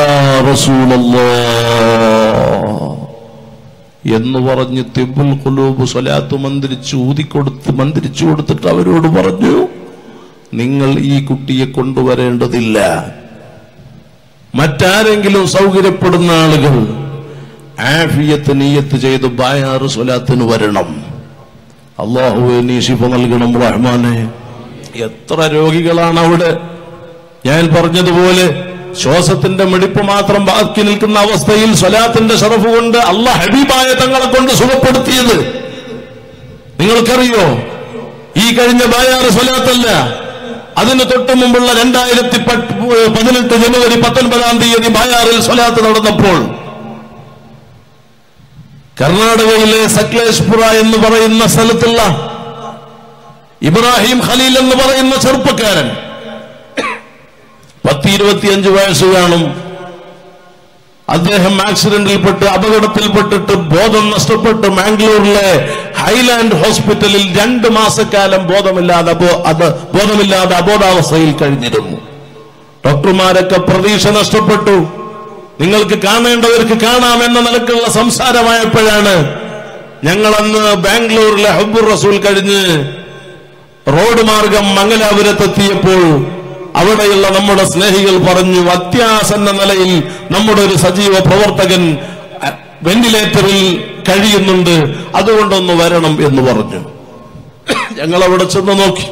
റസൂലല്ലാ എന്ന് പറഞ്ഞ് തിബുൽ കുലൂബ് സ്വലാത്ത് മന്ത്രിച്ച് ഊതിക്കൊടുത്ത് മന്ത്രിച്ചു കൊടുത്തിട്ട് അവരോട് പറഞ്ഞു നിങ്ങൾ ഈ കുട്ടിയെ കൊണ്ടുവരേണ്ടതില്ല മറ്റാരെങ്കിലും സൗകര്യപ്പെടുന്ന ആളുകൾ ആഫിയത്ത് നീയത്ത് ചെയ്ത് ബായാറ് സ്വലാത്തിന് വരണം അള്ളാഹുവെ നീ ശിഫ നൽകണം റഹ്മാനെ എത്ര രോഗികളാണ് അവിടെ ഞാൻ പറഞ്ഞതുപോലെ ശ്വാസത്തിന്റെ മിടിപ്പ് മാത്രം ബാക്കി നിൽക്കുന്ന അവസ്ഥയിൽ സ്വലാത്തിന്റെ ഷറഫ് കൊണ്ട് അല്ല ഹബീബായ തങ്ങളെ കൊണ്ട് സുഖപ്പെടുത്തിയത് നിങ്ങൾക്കറിയോ ഈ കഴിഞ്ഞ ബായാറ് സ്വലാത്തല്ല അതിന് തൊട്ട് മുമ്പുള്ള രണ്ടായിരത്തി പതിനെട്ട് ജനുവരി പത്തൊൻപതാം തീയതി ബായാറിൽ സ്വലാത്ത് നടന്നപ്പോൾ കർണാടകയിലെ സക്ലേഷ്പുര എന്ന് പറയുന്ന സ്ഥലത്തുള്ള ഇബ്രാഹിം ഖലീൽ എന്ന് പറയുന്ന ചെറുപ്പക്കാരൻ പത്തി ഇരുപത്തിയഞ്ച് വയസ്സ് കാണും അദ്ദേഹം ആക്സിഡന്റിൽപ്പെട്ട് അപകടത്തിൽപ്പെട്ടിട്ട് ബോധം നഷ്ടപ്പെട്ട് മാംഗ്ലൂരിലെ ഹൈലാൻഡ് ഹോസ്പിറ്റലിൽ രണ്ട് മാസക്കാലം ബോധമില്ലാതെ അബോ- അത് ബോധമില്ലാതെ അബോധാവസ്ഥയിൽ കഴിഞ്ഞിരുന്നു ഡോക്ടർമാരൊക്കെ പ്രതീക്ഷ നഷ്ടപ്പെട്ടു നിങ്ങൾക്ക് കാണേണ്ടവർക്ക് കാണാം എന്ന നിലക്കുള്ള സംസാരമായപ്പോഴാണ് ഞങ്ങൾ അന്ന് ബാംഗ്ലൂരിലെ ഹബ്ബുർ റസൂൽ കഴിഞ്ഞ് റോഡ് മാർഗം മംഗലാപുരത്തെത്തിയപ്പോൾ അവിടെയുള്ള നമ്മുടെ സ്നേഹികൾ പറഞ്ഞു അത്യാസന്ന നിലയിൽ നമ്മുടെ ഒരു സജീവ പ്രവർത്തകൻ അ, വെന്റിലേറ്ററിൽ കഴിയുന്നുണ്ട് അതുകൊണ്ടൊന്ന് വരണം എന്ന് പറഞ്ഞു ഞങ്ങൾ അവിടെ ചെന്ന് നോക്കി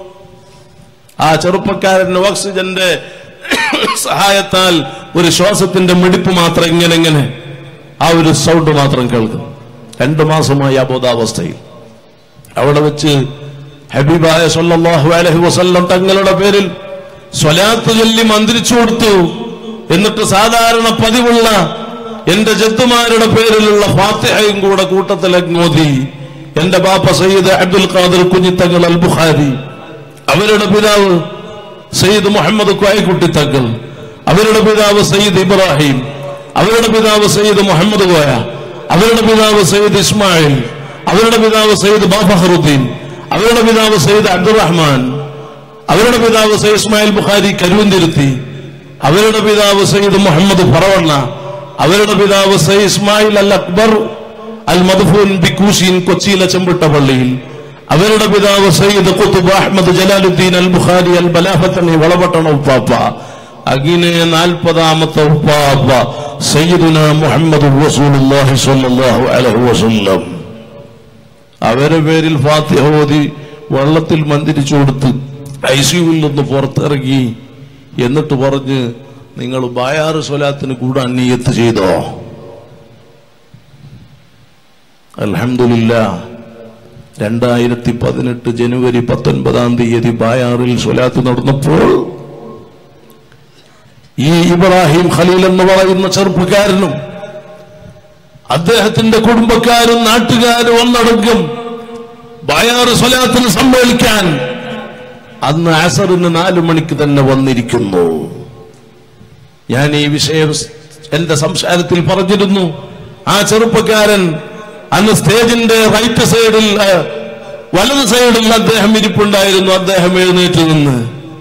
ആ ചെറുപ്പക്കാരന് ഓക്സിജന്റെ സഹായത്താൽ ഒരു ശ്വാസത്തിന്റെ മിടിപ്പ് മാത്രം ഇങ്ങനെ ഇങ്ങനെ ആ ഒരു സൗണ്ട് മാത്രം കേൾക്കും രണ്ടു മാസമായി അബോധാവസ്ഥയിൽ അവിടെ വെച്ച് ഹബീബായ സല്ലല്ലാഹു അലൈഹി വസല്ലം തങ്ങളുടെ പേരിൽ സ്വലാത്ത് ചൊല്ലി മന്ത്രിച്ചു കൊടുത്തു എന്നിട്ട് സാധാരണ പതിവുള്ള എന്റെ ജദ്ദുമാരുടെ പേരിലുള്ള ഫാത്തിഹയും കൂടെ കൂട്ടത്തിലേക്ക് മോദി എന്റെ ബാപ്പ സയ്യിദ് അബ്ദുൽ ഖാദിർ കുഞ്ഞിത്തങ്ങൾ അൽ ബുഖാരി അവരുടെ പിതാവ് സയ്യിദ് മുഹമ്മദ് കോയക്കുട്ടി തങ്ങൾ അവരുടെ പിതാവ് സയ്യിദ് ഇബ്രാഹിം അവരുടെ പിതാവ് സയ്യിദ് മുഹമ്മദ് കോയ അവരുടെ പിതാവ് സയ്യിദ് ഇസ്മായിൽ അവരുടെ പിതാവ് സയ്യിദ് ബാഫഹറുദ്ദീൻ അവരുടെ പിതാവ് സയ്യിദ് അബ്ദുറഹ്മാൻ അവരുടെ പിതാവ് സയ്യിദ് ഇസ്മായിൽ ബുഖാരി കരുവന്തിരുത്തി അവരുടെ പിതാവ് സയ്യിദ് മുഹമ്മദ് ഫറവണ്ണ അവരുടെ പിതാവ് സയ്യിദ് ഇസ്മായിൽ അൽ അക്ബർ അൽ മദ്ഫൂൻ ബിക്കൂശീൻ കൊച്ചിയിലെ ചെമ്പിട്ട പള്ളിയിൽ അവരുടെ പിതാവ് സയ്യിദ് ഖുത്തുബ് അഹമ്മദ് ജലാലുദ്ദീൻ അൽ ബുഖാരി അൽ ബലാഫത്തനി വളപട്ടണ ഉപ്പാപ്പ അങ്ങിനെ നാൽപ്പതാമത്തെ ഉപ്പാപ്പ സയ്യിദുന മുഹമ്മദ് റസൂലുള്ളാഹി സ്വല്ലല്ലാഹു അലൈഹി വസല്ലം അവരെ പേരിൽ ഫാത്തിഹ ഓതി വെള്ളത്തിൽ മന്ദിരിച്ചു കൊടുത്ത് ഐ സിയുവിൽ നിന്ന് പുറത്തിറങ്ങി എന്നിട്ട് പറഞ്ഞ് നിങ്ങൾ ബായാറ് സ്വലാത്തിന് കൂടാൻ നീയത്ത് ചെയ്തോ അൽഹംദുലില്ലാ രണ്ടായിരത്തി പതിനെട്ട് ജനുവരി പത്തൊൻപതാം തീയതി ബായാറിൽ സ്വലാത്ത് നടന്നപ്പോൾ ഈ ഇബ്രാഹിം ഖലീൽ എന്ന് പറയുന്ന ചെറുപ്പക്കാരനും അദ്ദേഹത്തിന്റെ കുടുംബക്കാരും നാട്ടുകാരും ഒന്നടങ്കം ബയാറ് സ്വലാത്തിന് സമ്മേളിക്കാൻ അന്ന് അസറിന് നാലു മണിക്ക് തന്നെ വന്നിരിക്കുന്നു ഞാൻ ഈ വിഷയം സ് എന്റെ സംസാരത്തിൽ പറഞ്ഞിരുന്നു ആ ചെറുപ്പക്കാരൻ അന്ന് സ്റ്റേജിന്റെ റൈറ്റ് സൈഡിൽ ആ, വലത് സൈഡിൽ അദ്ദേഹം ഇരിപ്പുണ്ടായിരുന്നു അദ്ദേഹം എഴുന്നേറ്റ് നിന്ന്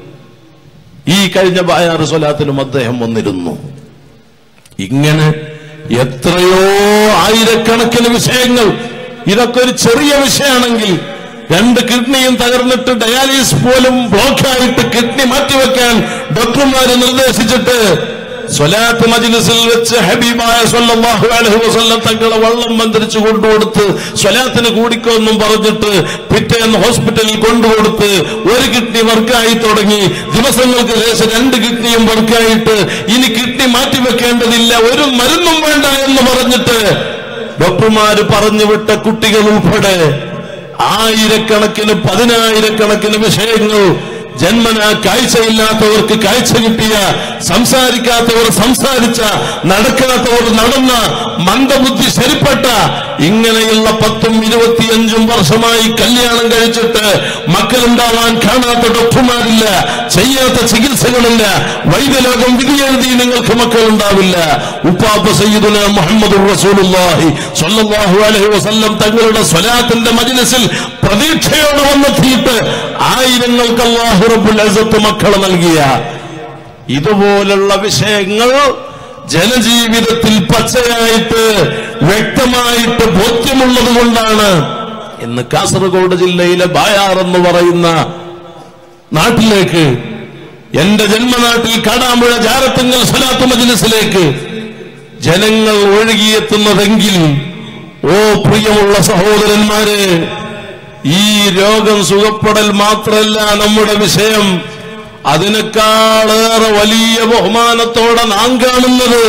ഈ കഴിഞ്ഞ ബായാറ് സ്വലാത്തിനും അദ്ദേഹം വന്നിരുന്നു ഇങ്ങനെ എത്രയോ ആയിരക്കണക്കിന് വിഷയങ്ങൾ ഇതൊക്കെ ഒരു ചെറിയ വിഷയമാണെങ്കിൽ രണ്ട് കിഡ്നിയും തകർന്നിട്ട് ഡയാലിസിസ് പോലും ബ്ലോക്കായിട്ട് കിഡ്നി മാറ്റിവെക്കാൻ ഡോക്ടർമാര് നിർദ്ദേശിച്ചിട്ട് സ്വലാത്ത് മജ്ലിസിൽ വെച്ച് ഹബീബായ സല്ലല്ലാഹു അലൈഹി വസല്ലം തങ്ങളെ വള്ളം മന്ത്രിച്ചു കൊണ്ടുകൊടുത്ത് സ്വലാത്തിന് കൂടിക്കോ എന്നും പറഞ്ഞിട്ട് പിറ്റേന്ന് ഹോസ്പിറ്റലിൽ കൊണ്ടുകൊടുത്ത് ഒരു കിഡ്നി വർക്കായി തുടങ്ങി ദിവസങ്ങൾക്ക് ശേഷം രണ്ട് കിഡ്നിയും വർക്കായിട്ട് ഇനി കിഡ്നി മാറ്റിവെക്കേണ്ടതില്ല ഒരു മരുന്നും വേണ്ട എന്ന് പറഞ്ഞിട്ട് ഡോക്ടർമാര് പറഞ്ഞു വിട്ട കുട്ടികൾ ഉൾപ്പെടെ ആയിരക്കണക്കിന് പതിനായിരക്കണക്കിന് വിഷയങ്ങൾ ജന്മന കാഴ്ചയില്ലാത്തവർക്ക് കാഴ്ച കിട്ടിയ സംസാരിക്കാത്തവർ സംസാരിച്ച നടക്കാത്തവർ നടന്ന മന്ദബുദ്ധി ശരിപ്പെട്ട ഇങ്ങനെയുള്ള പത്തും ഇരുപത്തിയഞ്ചും വർഷമായി കല്യാണം കഴിച്ചിട്ട് മക്കളുണ്ടാവാൻ കാണാത്ത ഡോക്ടർമാരില്ല ചെയ്യാത്ത ചികിത്സകളില്ല വൈദ്യലോകം വിധിയെഴുതി നിങ്ങൾക്ക് മക്കളുണ്ടാവില്ല ഉപ്പാപ്പ സയ്യിദുന മുഹമ്മദ് റസൂലുള്ളാഹി സ്വല്ലല്ലാഹു അലൈഹി വസല്ലം തങ്ങളുടെ സ്വലാത്തിന്റെ മജ്ലിസിൽ പ്രതീക്ഷയോടെ വന്നെത്തിയിട്ട് ആയിരങ്ങൾക്ക് അല്ലാഹു റബ്ബുൽ അസത്ത് മക്കളെ നൽകിയ ഇതുപോലുള്ള വിഷയങ്ങൾ ജനജീവിതത്തിൽ പച്ചയായിട്ട് വ്യക്തമായിട്ട് ബോധ്യമുള്ളത് കൊണ്ടാണ് ഇന്ന് കാസർഗോഡ് ജില്ലയിലെ ബായാർ എന്ന് പറയുന്ന നാട്ടിലേക്ക് എന്റെ ജന്മനാട്ടിൽ കാടാമ്പുഴ ജാരത്തുങ്ങൽ സ്വലാത്ത് മജ്ലിസിലേക്ക് ജനങ്ങൾ ഒഴുകിയെത്തുന്നതെങ്കിൽ ഓ പ്രിയമുള്ള സഹോദരന്മാരെ ഈ രോഗം സുഖപ്പെടൽ മാത്രമല്ല നമ്മുടെ വിഷയം അതിനേക്കാളേറെ വലിയ ബഹുമാനത്തോടെ നാം കാണുന്നത്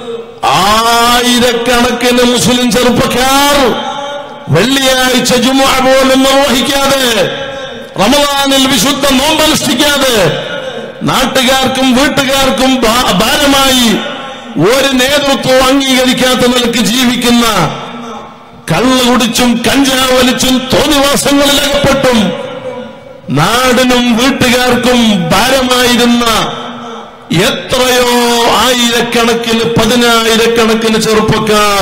ആയിരക്കണക്കിന് മുസ്ലിം ചെറുപ്പക്കാർ വെള്ളിയാഴ്ച ജുമുഅ പോലും നിർവഹിക്കാതെ റമദാനിൽ വിശുദ്ധ നോമ്പനുഷ്ഠിക്കാതെ നാട്ടുകാർക്കും വീട്ടുകാർക്കും ഭാ- ഭാരമായി ഒരു നേതൃത്വവും അംഗീകരിക്കാത്ത നിലക്ക് ജീവിക്കുന്ന കള്ള് കുടിച്ചും കഞ്ചാവ് വലിച്ചും തോന്നിവാസങ്ങളിൽ അകപ്പെട്ടും നാടിനും വീട്ടുകാർക്കും ഭാരമായിരുന്ന എത്രയോ ആയിരക്കണക്കിന് പതിനായിരക്കണക്കിന് ചെറുപ്പക്കാർ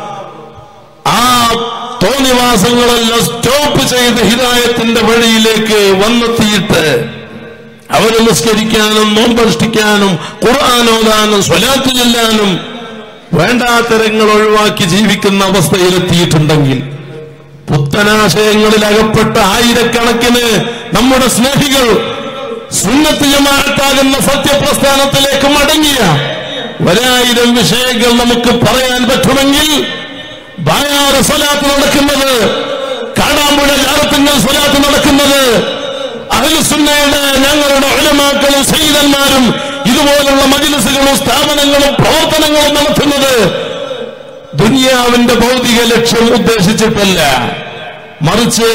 ആ തോന്നിവാസങ്ങളെല്ലാം സ്റ്റോപ്പ് ചെയ്ത് ഹിതായത്തിന്റെ വഴിയിലേക്ക് വന്നെത്തിയിട്ട് അവര് നിസ്കരിക്കാനും നോമ്പനുഷ്ഠിക്കാനും ഖുർആൻ ഓതാനും സ്വലാത്ത് ചെല്ലാനും വേണ്ടാത്തരങ്ങൾ ഒഴിവാക്കി ജീവിക്കുന്ന അവസ്ഥയിലെത്തിയിട്ടുണ്ടെങ്കിൽ പുത്തനാശയങ്ങളിൽ അകപ്പെട്ട ആയിരക്കണക്കിന് നമ്മുടെ സ്നേഹികൾ സുന്നത്ത് ജമാഅത്താകുന്ന സത്യപ്രസ്ഥാനത്തിലേക്ക് മടങ്ങിയ ഒരായിരം വിഷയങ്ങൾ നമുക്ക് പറയാൻ പറ്റുമെങ്കിൽ ബായാറ് സ്വലാത്ത് നടക്കുന്നത് കാടാമ്പുഴ ജാറത്തിങ്കൽ സ്വലാത്ത് നടക്കുന്നത് അഹ്ലുസുന്നയുടെ ഞങ്ങളുടെ ഉലമാക്കളും സൈതന്മാരും ഇതുപോലുള്ള മജിലിസുകളും സ്ഥാപനങ്ങളും പ്രവർത്തനങ്ങളും നടത്തുന്നത് ദുനിയാവിന്റെ ഭൗതിക ലക്ഷ്യം ഉദ്ദേശിച്ചിട്ടല്ല മറിച്ച്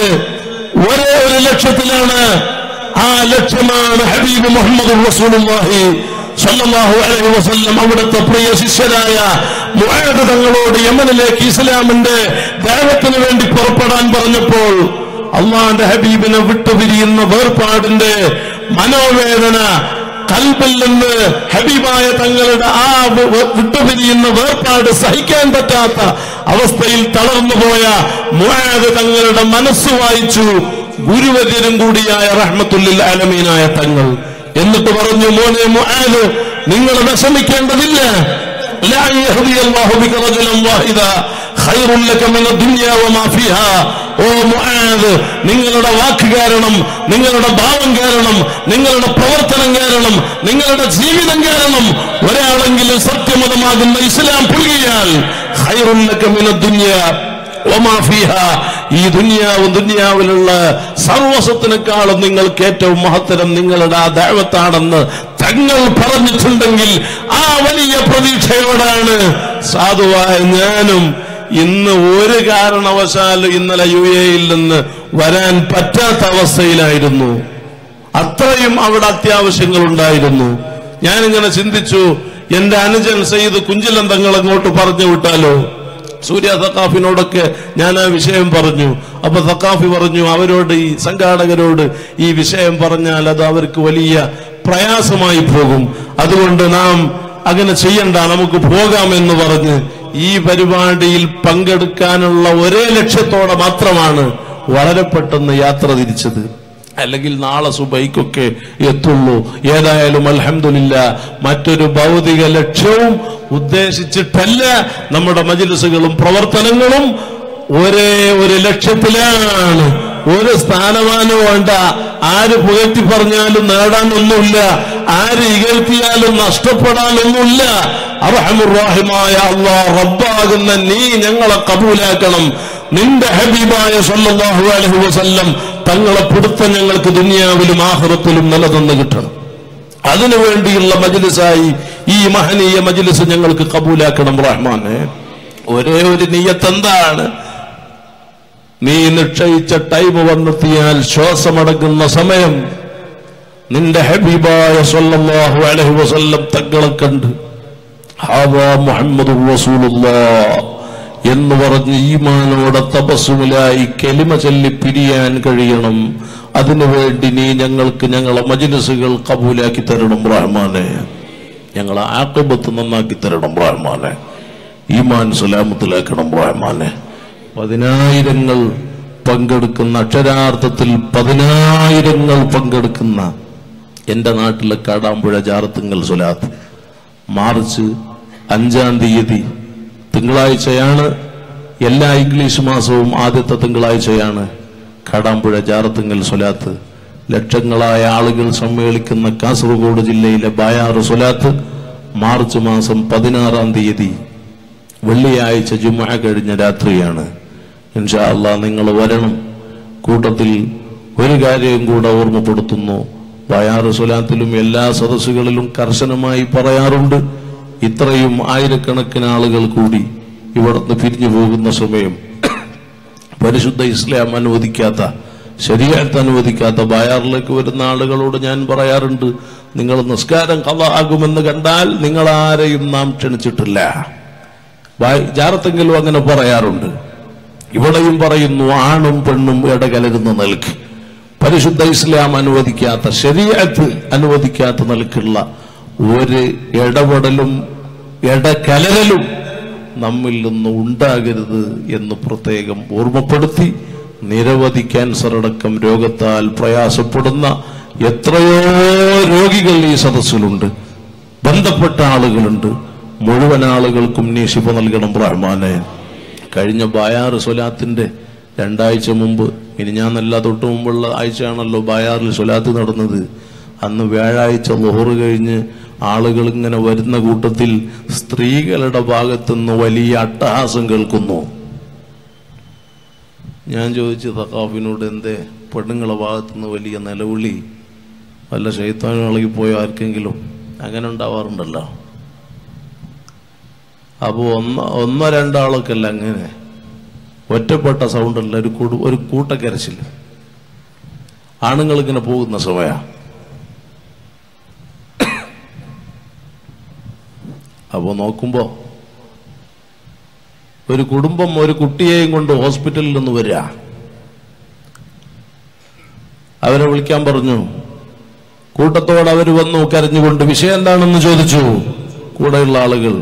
ഒരേ ഒരു ലക്ഷ്യത്തിലാണ് ആ ലക്ഷ്യമാണ് ഹബീബ് മുഹമ്മദ് റസൂലുള്ളാഹി സല്ലല്ലാഹു അലൈഹി വസല്ലം അവിടുത്തെ പ്രിയ ശിഷ്യരായ മുആദ് തങ്ങളോട് യമനിലേക്ക് ഇസ്ലാമിന്റെ ദൈവത്തിന് വേണ്ടി പുറപ്പെടാൻ പറഞ്ഞപ്പോൾ അള്ളാന്റെ ഹബീബിനെ വിട്ടുപിരിയുന്ന വേർപാടിന്റെ മനോവേദന കൽബിൽ നിന്ന് ഹബീബായ തങ്ങളുടെ ആ വി- വി- വിട്ടുപിരിയുന്ന വേർപാട് സഹിക്കാൻ പറ്റാത്ത അവസ്ഥയിൽ തളർന്നുപോയ മുആദ് തങ്ങളുടെ മനസ്സ് വായിച്ചു ഗുരുവര്യനും കൂടിയായ റഹ്മത്തുല്ലിൽ ആലമീനായ തങ്ങൾ എന്നിട്ട് പറഞ്ഞു മോനെ മുആദ് നിങ്ങൾ വിഷമിക്കേണ്ടതില്ല لا يهدي الله بك رجلا واحدا خير لك من الدنيا وما فيها ഓ മുആദ് നിങ്ങളുടെ വാക്ക് കാരണം നിങ്ങളുടെ ഭാവം കാരണം നിങ്ങളുടെ പ്രവർത്തനം കാരണം നിങ്ങളുടെ ജീവിതം കാരണം ഒരാളെങ്കിലും സത്യമതമാകുന്ന ഇസ്ലാം പുൽകിയാൽ ഖൈറുൽ ലക മിന ദുനിയ വമാ ഫീഹാ ഈ ദുനിയാവും ദുനിയാവിലുള്ള സർവസ്വത്തിനേക്കാളും നിങ്ങൾക്ക് ഏറ്റവും മഹത്തരം നിങ്ങളുടെ ആ ദൈവത്താണെന്ന് തങ്ങൾ പറഞ്ഞിട്ടുണ്ടെങ്കിൽ ആ വലിയ പ്രതീക്ഷയോടാണ് സാധുവായ ഞാനും ഇന്ന് ഒരു കാരണവശാലും ഇന്നലെ യു എയിൽ നിന്ന് വരാൻ പറ്റാത്ത അവസ്ഥയിലായിരുന്നു അത്രയും അവിടെ അത്യാവശ്യങ്ങൾ ഉണ്ടായിരുന്നു ഞാനിങ്ങനെ ചിന്തിച്ചു എന്റെ അനുജൻ സയ്യിദ് കുഞ്ചിലൻ തങ്ങൾ അങ്ങോട്ട് പറഞ്ഞു വിട്ടാലോ സൂര്യ സക്കാഫിനോടൊക്കെ ഞാൻ ആ വിഷയം പറഞ്ഞു അപ്പൊ സക്കാഫി പറഞ്ഞു അവരോട് ഈ സംഘാടകരോട് ഈ വിഷയം പറഞ്ഞാൽ അത് അവർക്ക് വലിയ പ്രയാസമായി പോകും അതുകൊണ്ട് നാം അങ്ങനെ ചെയ്യണ്ട നമുക്ക് പോകാമെന്ന് പറഞ്ഞ് ഈ പരിപാടിയിൽ പങ്കെടുക്കാനുള്ള ഒരേ ലക്ഷ്യത്തോടെ മാത്രമാണ് വളരെ പെട്ടെന്ന് യാത്ര തിരിച്ചത് അല്ലെങ്കിൽ നാളെ സുബൈക്കൊക്കെ എത്തുള്ളൂ ഏതായാലും അൽഹംദുലില്ല മറ്റൊരു ഭൗതിക ലക്ഷ്യവും ഉദ്ദേശിച്ചിട്ടല്ല നമ്മുടെ മജിലിസുകളും പ്രവർത്തനങ്ങളും ഒരേ ഒരു ലക്ഷ്യത്തിലാണ് ഒരു സ്ഥാനമാനം വേണ്ട ആര് പുകഴ്ത്തി പറഞ്ഞാലും നേടാനൊന്നുമില്ല ആര് ഇകഴ്ത്തിയാലും നഷ്ടപ്പെടാനൊന്നുമില്ല അറഹമുറാഹിമായ അള്ളാ റബ്ബാകുന്ന നീ ഞങ്ങളെ കബൂലാക്കണം നിന്റെ ഹബീബായ സല്ലല്ലാഹു അലൈഹി വസല്ലം തങ്ങളെ പിടുത്തം ഞങ്ങൾക്ക് ദുനിയാവിലും ആഹ്റത്തിലും നിലനിന്ന് കിട്ടണം അതിനു വേണ്ടിയുള്ള മജ്ലിസായി ഈ മഹനീയ മജ്ലിസ് ഞങ്ങൾക്ക് കബൂലാക്കണം റഹ്മാനെ ഒരേ ഒരു നീയത്ത് എന്താണ് നീ നിശ്ചയിച്ച ടൈം വന്നെത്തിയാൽ ശ്വാസമടങ്ങുന്ന സമയം നിന്റെ ഹബീബായ സല്ലല്ലാഹു അലൈഹി വസല്ലം തങ്ങളെ കണ്ട് ഹാവാ മുഹമ്മദ് റസൂലുള്ളാഹ് എന്ന് പറഞ്ഞ് ഈമാനോടെ തപസ്സുമിലായി കെലിമ ചൊല്ലി പിരിയാൻ കഴിയണം അതിനുവേണ്ടി നീ ഞങ്ങൾക്ക് ഞങ്ങളെ മജ്ലിസുകൾ കബൂലാക്കി തരണം റഹ്മാനെ ഞങ്ങളെ ആക്കിബത്ത് നന്നാക്കി തരണം റഹ്മാനെ ഈമാൻ സലാമത്തിലാക്കണം റഹ്മാനെ പതിനായിരങ്ങൾ പങ്കെടുക്കുന്ന അക്ഷരാർത്ഥത്തിൽ പതിനായിരങ്ങൾ പങ്കെടുക്കുന്ന എന്റെ നാട്ടിലെ കാടാമ്പുഴ ജാറത്തുങ്കൽ സുലാത്ത് മാർച്ച് അഞ്ചാം തീയതി തിങ്കളാഴ്ചയാണ് എല്ലാ ഇംഗ്ലീഷ് മാസവും ആദ്യത്തെ തിങ്കളാഴ്ചയാണ് കാടാമ്പുഴ ജാറത്തുങ്കൽ സ്വലാത്ത് ലക്ഷങ്ങളായ ആളുകൾ സമ്മേളിക്കുന്ന കാസർഗോഡ് ജില്ലയിലെ ബായാറ് സ്വലാത്ത് മാർച്ച് മാസം പതിനാറാം തീയതി വെള്ളിയാഴ്ച ജുമ കഴിഞ്ഞ രാത്രിയാണ് ഇൻഷാ അള്ളാ നിങ്ങൾ വരണം കൂട്ടത്തിൽ ഒരു കാര്യം കൂടെ ഓർമ്മപ്പെടുത്തുന്നു വയാറ് സ്വലാത്തിലും എല്ലാ സദസ്സുകളിലും കർശനമായി പറയാറുണ്ട് ഇത്രയും ആയിരക്കണക്കിന് ആളുകൾ കൂടി ഇവിടുന്ന് പിരിഞ്ഞു പോകുന്ന സമയം പരിശുദ്ധ ഇസ്ലാം അനുവദിക്കാത്ത ശരിയായിട്ട് അനുവദിക്കാത്ത ബയാറിലേക്ക് വരുന്ന ആളുകളോട് ഞാൻ പറയാറുണ്ട് നിങ്ങൾ നിസ്കാരം കഥ ആകുമെന്ന് കണ്ടാൽ നിങ്ങൾ ആരെയും നാം ക്ഷണിച്ചിട്ടില്ല ബാ- ജാറത്തെങ്കിലും അങ്ങനെ പറയാറുണ്ട് ഇവിടെയും പറയുന്നു ആണും പെണ്ണും ഇടകലരുന്ന നിൽക്ക് പരിശുദ്ധ ഇസ്ലാം അനുവദിക്കാത്ത ശരീരത്ത് അനുവദിക്കാത്ത നിലക്കുള്ള ഒരു ഇടപെടലും ഇടകലരലും നമ്മിൽ നിന്ന് ഉണ്ടാകരുത് എന്ന് പ്രത്യേകം ഓർമ്മപ്പെടുത്തി നിരവധി ക്യാൻസർ അടക്കം രോഗത്താൽ പ്രയാസപ്പെടുന്ന എത്രയോ രോഗികൾ ഈ സദസ്സിലുണ്ട് ബന്ധപ്പെട്ട ആളുകളുണ്ട് മുഴുവൻ ആളുകൾക്കും നീ ശിഫ നൽകണം റഹ്മാനെ കഴിഞ്ഞ ബായാറ് സ്വലാത്തിന്റെ രണ്ടാഴ്ച മുമ്പ് ഇനി ഞാൻ നല്ല തൊട്ട് മുമ്പുള്ള ആഴ്ചയാണല്ലോ ബായാറിൽ സ്വലാത്ത് നടന്നത് അന്ന് വ്യാഴാഴ്ച ലോഹറ് കഴിഞ്ഞ് ആളുകൾ ഇങ്ങനെ വരുന്ന കൂട്ടത്തിൽ സ്ത്രീകളുടെ ഭാഗത്തുനിന്ന് വലിയ അട്ടഹാസം കേൾക്കുന്നു ഞാൻ ചോദിച്ചു തക്കാഫിനോട് എന്തേ പെണ്ണുങ്ങളെ ഭാഗത്തുനിന്ന് വലിയ നിലവിളി വല്ല ശൈത്താനും ഇളകിപ്പോയോ ആർക്കെങ്കിലും അങ്ങനെ ഉണ്ടാവാറുണ്ടല്ലോ അപ്പോൾ ഒന്ന് ഒന്നോ രണ്ടാളൊക്കെ അല്ല അങ്ങനെ ഒറ്റപ്പെട്ട സൗണ്ടല്ല ഒരു കൂടു ഒരു കൂട്ടക്കരച്ചിൽ ആണുങ്ങൾ ഇങ്ങനെ പോകുന്ന സമയ അപ്പോൾ നോക്കുമ്പോ ഒരു കുടുംബം ഒരു കുട്ടിയെയും കൊണ്ട് ഹോസ്പിറ്റലിൽ നിന്ന് വരിക അവരെ വിളിക്കാൻ പറഞ്ഞു കൂട്ടത്തോടെ അവർ വന്നു കരഞ്ഞുകൊണ്ട് വിഷയം എന്താണെന്ന് ചോദിച്ചു കൂടെയുള്ള ആളുകൾ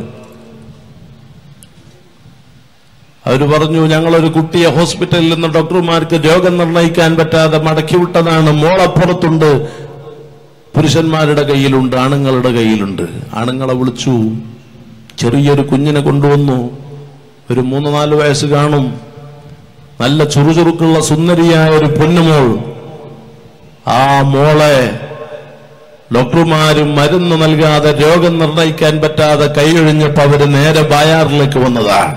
അവർ പറഞ്ഞു ഞങ്ങളൊരു കുട്ടിയെ ഹോസ്പിറ്റലിൽ നിന്ന് ഡോക്ടർമാർക്ക് രോഗം നിർണയിക്കാൻ പറ്റാതെ മടക്കി വിട്ടതാണ് മോളപ്പുറത്തുണ്ട് പുരുഷന്മാരുടെ കയ്യിലുണ്ട് ആണുങ്ങളുടെ കയ്യിലുണ്ട് ആണുങ്ങളെ വിളിച്ചു ചെറിയൊരു കുഞ്ഞിനെ കൊണ്ടുവന്നു ഒരു മൂന്ന് നാല് വയസ്സ് കാണും നല്ല ചുറുചുറുക്കുള്ള സുന്ദരിയായ ഒരു പൊന്നുമോൾ ആ മോളെ ഡോക്ടർമാരും മരുന്ന് നൽകാതെ രോഗം നിർണയിക്കാൻ പറ്റാതെ കൈയൊഴിഞ്ഞപ്പോ അവര് നേരെ ബായാറിലേക്ക് വന്നതാണ്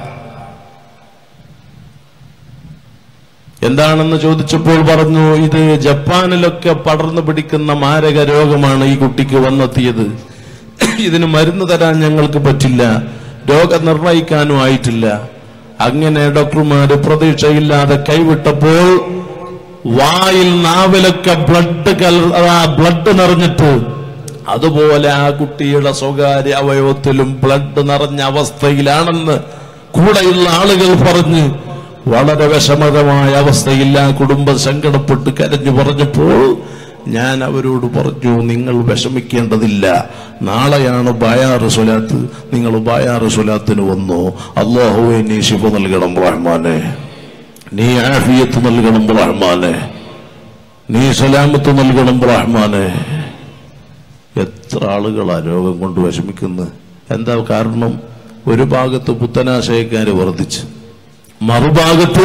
എന്താണെന്ന് ചോദിച്ചപ്പോൾ പറഞ്ഞു ഇത് ജപ്പാനിലൊക്കെ പടർന്നു പിടിക്കുന്ന മാരക രോഗമാണ് ഈ കുട്ടിക്ക് വന്നെത്തിയത് ഇതിന് മരുന്ന് തരാൻ ഞങ്ങൾക്ക് പറ്റില്ല രോഗം നിർണയിക്കാനും ആയിട്ടില്ല അങ്ങനെ ഡോക്ടർമാര് പ്രതീക്ഷയില്ലാതെ കൈവിട്ടപ്പോൾ വായിൽ നാവിലൊക്കെ ബ്ലഡ് കല ബ്ലഡ് നിറഞ്ഞിട്ട് അതുപോലെ ആ കുട്ടിയുടെ സ്വകാര്യ അവയവത്തിലും ബ്ലഡ് നിറഞ്ഞ അവസ്ഥയിലാണെന്ന് കൂടെയുള്ള ആളുകൾ പറഞ്ഞ് വളരെ വിഷമകരമായ അവസ്ഥയിൽ ആ കുടുംബം സങ്കടപ്പെട്ട് കരഞ്ഞു പറഞ്ഞപ്പോൾ ഞാൻ അവരോട് പറഞ്ഞു നിങ്ങൾ വിഷമിക്കേണ്ടതില്ല നാളെയാണ് ബായാറ് സ്വലാത്ത് നിങ്ങൾ ബായാറ് സ്വലാത്തിന് വന്നു അള്ളാഹുവെ നീ ശിവ നൽകണം റഹ്മാനെ നീ ആഫിയത്ത് നൽകണം റഹ്മാനെ നീ സലാമത്ത് നൽകണം റഹ്മാനെ എത്ര ആളുകളാ രോഗം കൊണ്ട് വിഷമിക്കുന്നത് എന്താ കാരണം ഒരു ഭാഗത്ത് പുത്തനാശയക്കാര് വർദ്ധിച്ച് മറുഭാഗത്ത്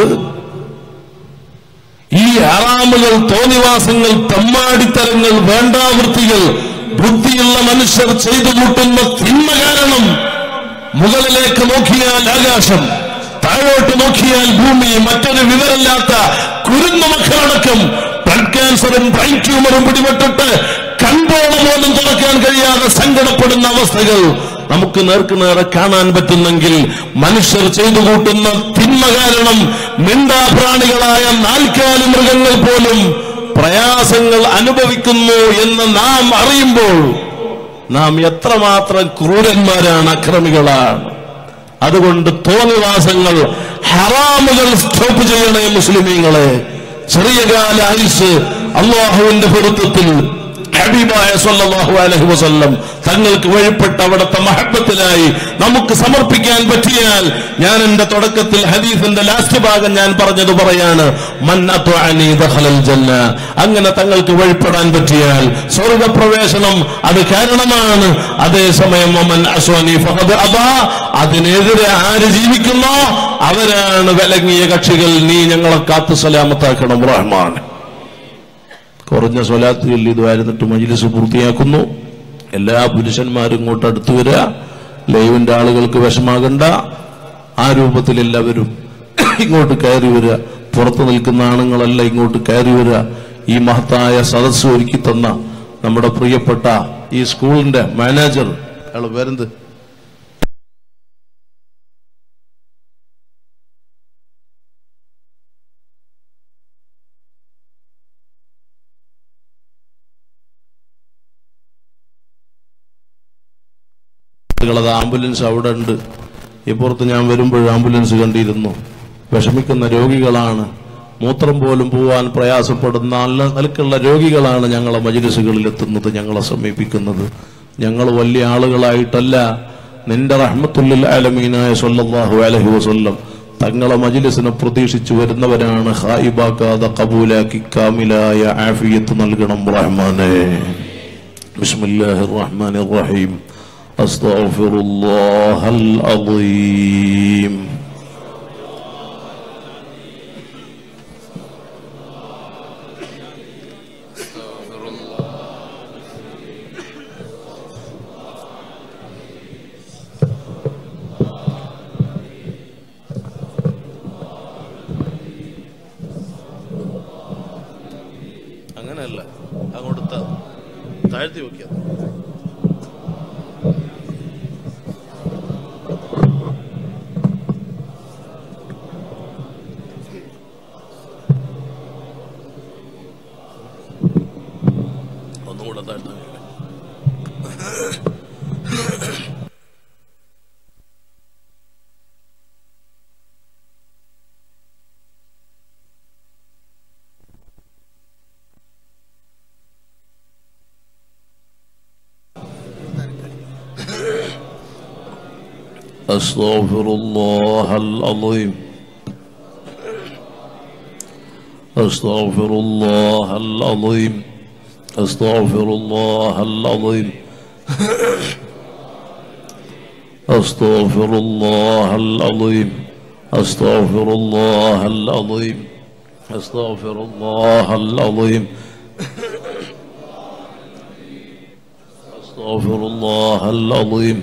ഈ ആറാമുകൾ തോന്നിവാസങ്ങൾ തമ്മാടിത്തരങ്ങൾ വേണ്ടാവൃത്തികൾ ബുദ്ധിയുള്ള മനുഷ്യർ ചെയ്തു കൂട്ടുന്ന തിന്മ കാരണം മുകളിലേക്ക് നോക്കിയാൽ ആകാശം താഴോട്ട് നോക്കിയാൽ ഭൂമി മറ്റൊരു വിവരമില്ലാത്ത കുരുന്നു മക്കളടക്കം ബ്ലഡ് ക്യാൻസറും ബ്രെയിൻ ട്യൂമറും പിടിപെട്ടിട്ട് കൺപോണ പോലും തുറക്കാൻ കഴിയാതെ സങ്കടപ്പെടുന്ന അവസ്ഥകൾ നമുക്ക് നേർക്ക് നേരെ കാണാൻ പറ്റുന്നെങ്കിൽ മനുഷ്യർ ചെയ്തു കൂട്ടുന്ന തിന്മ കാരണം മിണ്ടാപ്രാണികളായ നാൽക്കാലി മൃഗങ്ങൾ പോലും പ്രയാസങ്ങൾ അനുഭവിക്കുന്നു എന്ന് നാം അറിയുമ്പോൾ നാം എത്രമാത്രം ക്രൂരന്മാരാണ് അക്രമികളാണ് അതുകൊണ്ട് തോന്നിവാസങ്ങൾ ഹറാമുകൾ സ്റ്റോപ്പ് ചെയ്യണേ മുസ്ലിമീങ്ങളെ ചെറിയ കാല ആയുസ് അള്ളാഹുവിന്റെ പൊരുത്തത്തിൽ ഹബീബായ സല്ലല്ലാഹു അലൈഹി വസല്ലം തങ്ങൾക്ക് വഴിപ്പെട്ട അവിടുത്തെ മഹബത്തിലായി നമുക്ക് സമർപ്പിക്കാൻ പറ്റിയാൽ ഞാൻ എന്റെ തുടക്കത്തിൽ ഹദീസിന്റെ ലാസ്റ്റ് ഭാഗം ഞാൻ പറഞ്ഞത് പറയാണ് മൻ അത്വഅനി ദഖലൽ ജന്ന അങ്ങനെ തങ്ങൾക്ക് വഴിപ്പെടാൻ പറ്റിയാൽ സ്വർഗപ്രവേശനം അത് കാരണമാണ് അതേസമയം മൻ അസ്വനി ഫഖദ് അബാ അതിനെതിരെ ആര് ജീവിക്കുന്നോ അവരാണ് വിലങ്ങിയ കക്ഷികൾ നീ ഞങ്ങളെ കാത്തു സലാമത്താക്കണം റഹ്മാൻ കുറഞ്ഞ സ്വലാത്ത് ചൊല്ലി ഇതുവായിരുന്നിട്ട് മജിലിസ് പൂർത്തിയാക്കുന്നു എല്ലാ പുരുഷന്മാരും ഇങ്ങോട്ട് അടുത്തു വരിക ലൈവിന്റെ ആളുകൾക്ക് വിഷമാകണ്ട ആ രൂപത്തിൽ എല്ലാവരും ഇങ്ങോട്ട് കയറി വരിക പുറത്തു നിൽക്കുന്ന ആണുങ്ങളെല്ലാം ഇങ്ങോട്ട് കയറി വരിക ഈ മഹത്തായ സദസ്സ് ഒരുക്കി തന്ന നമ്മുടെ പ്രിയപ്പെട്ട ഈ സ്കൂളിന്റെ മാനേജർ അയാൾ പേരെന്ത് അത് ആംബുലൻസ് അവിടെ ഉണ്ട് ഇപ്പുറത്ത് ഞാൻ വരുമ്പോൾ ആംബുലൻസ് കണ്ടിരുന്നു വിഷമിക്കുന്ന രോഗികളാണ് മൂത്രം പോലും പോവാൻ പ്രയാസപ്പെടുന്ന നല്ല നിലക്കുള്ള രോഗികളാണ് ഞങ്ങളെ മജിലിസുകളിൽ എത്തുന്നത് ഞങ്ങളെ സമീപിക്കുന്നത് ഞങ്ങൾ വലിയ ആളുകളായിട്ടല്ല നിന്റെ റഹ്മത്തുല്ലിൽ ആലമീനായ സല്ലല്ലാഹു അലൈഹി വസല്ലം തങ്ങളെ മജിലിസിനെ പ്രതീക്ഷിച്ചു വരുന്നവരാണ് ഹായിബാക്കാതെ കബൂലാക്കി കാമിലായ ആഫിയത്ത് നൽകണം റഹ്മാനെ ബിസ്മില്ലാഹി റഹ്മാൻ റഹീം അസ്തഗ്ഫിറുല്ലാഹൽ അദീം അങ്ങനെയല്ല അങ്ങോട്ട് ത- താഴ്ത്തി വെക്കുക ഒന്നുകൂടെ താഴ്ത്താൻ വെക്കുക أستغفر الله العظيم أستغفر الله العظيم أستغفر الله العظيم أستغفر الله العظيم أستغفر الله العظيم أستغفر الله العظيم أستغفر الله العظيم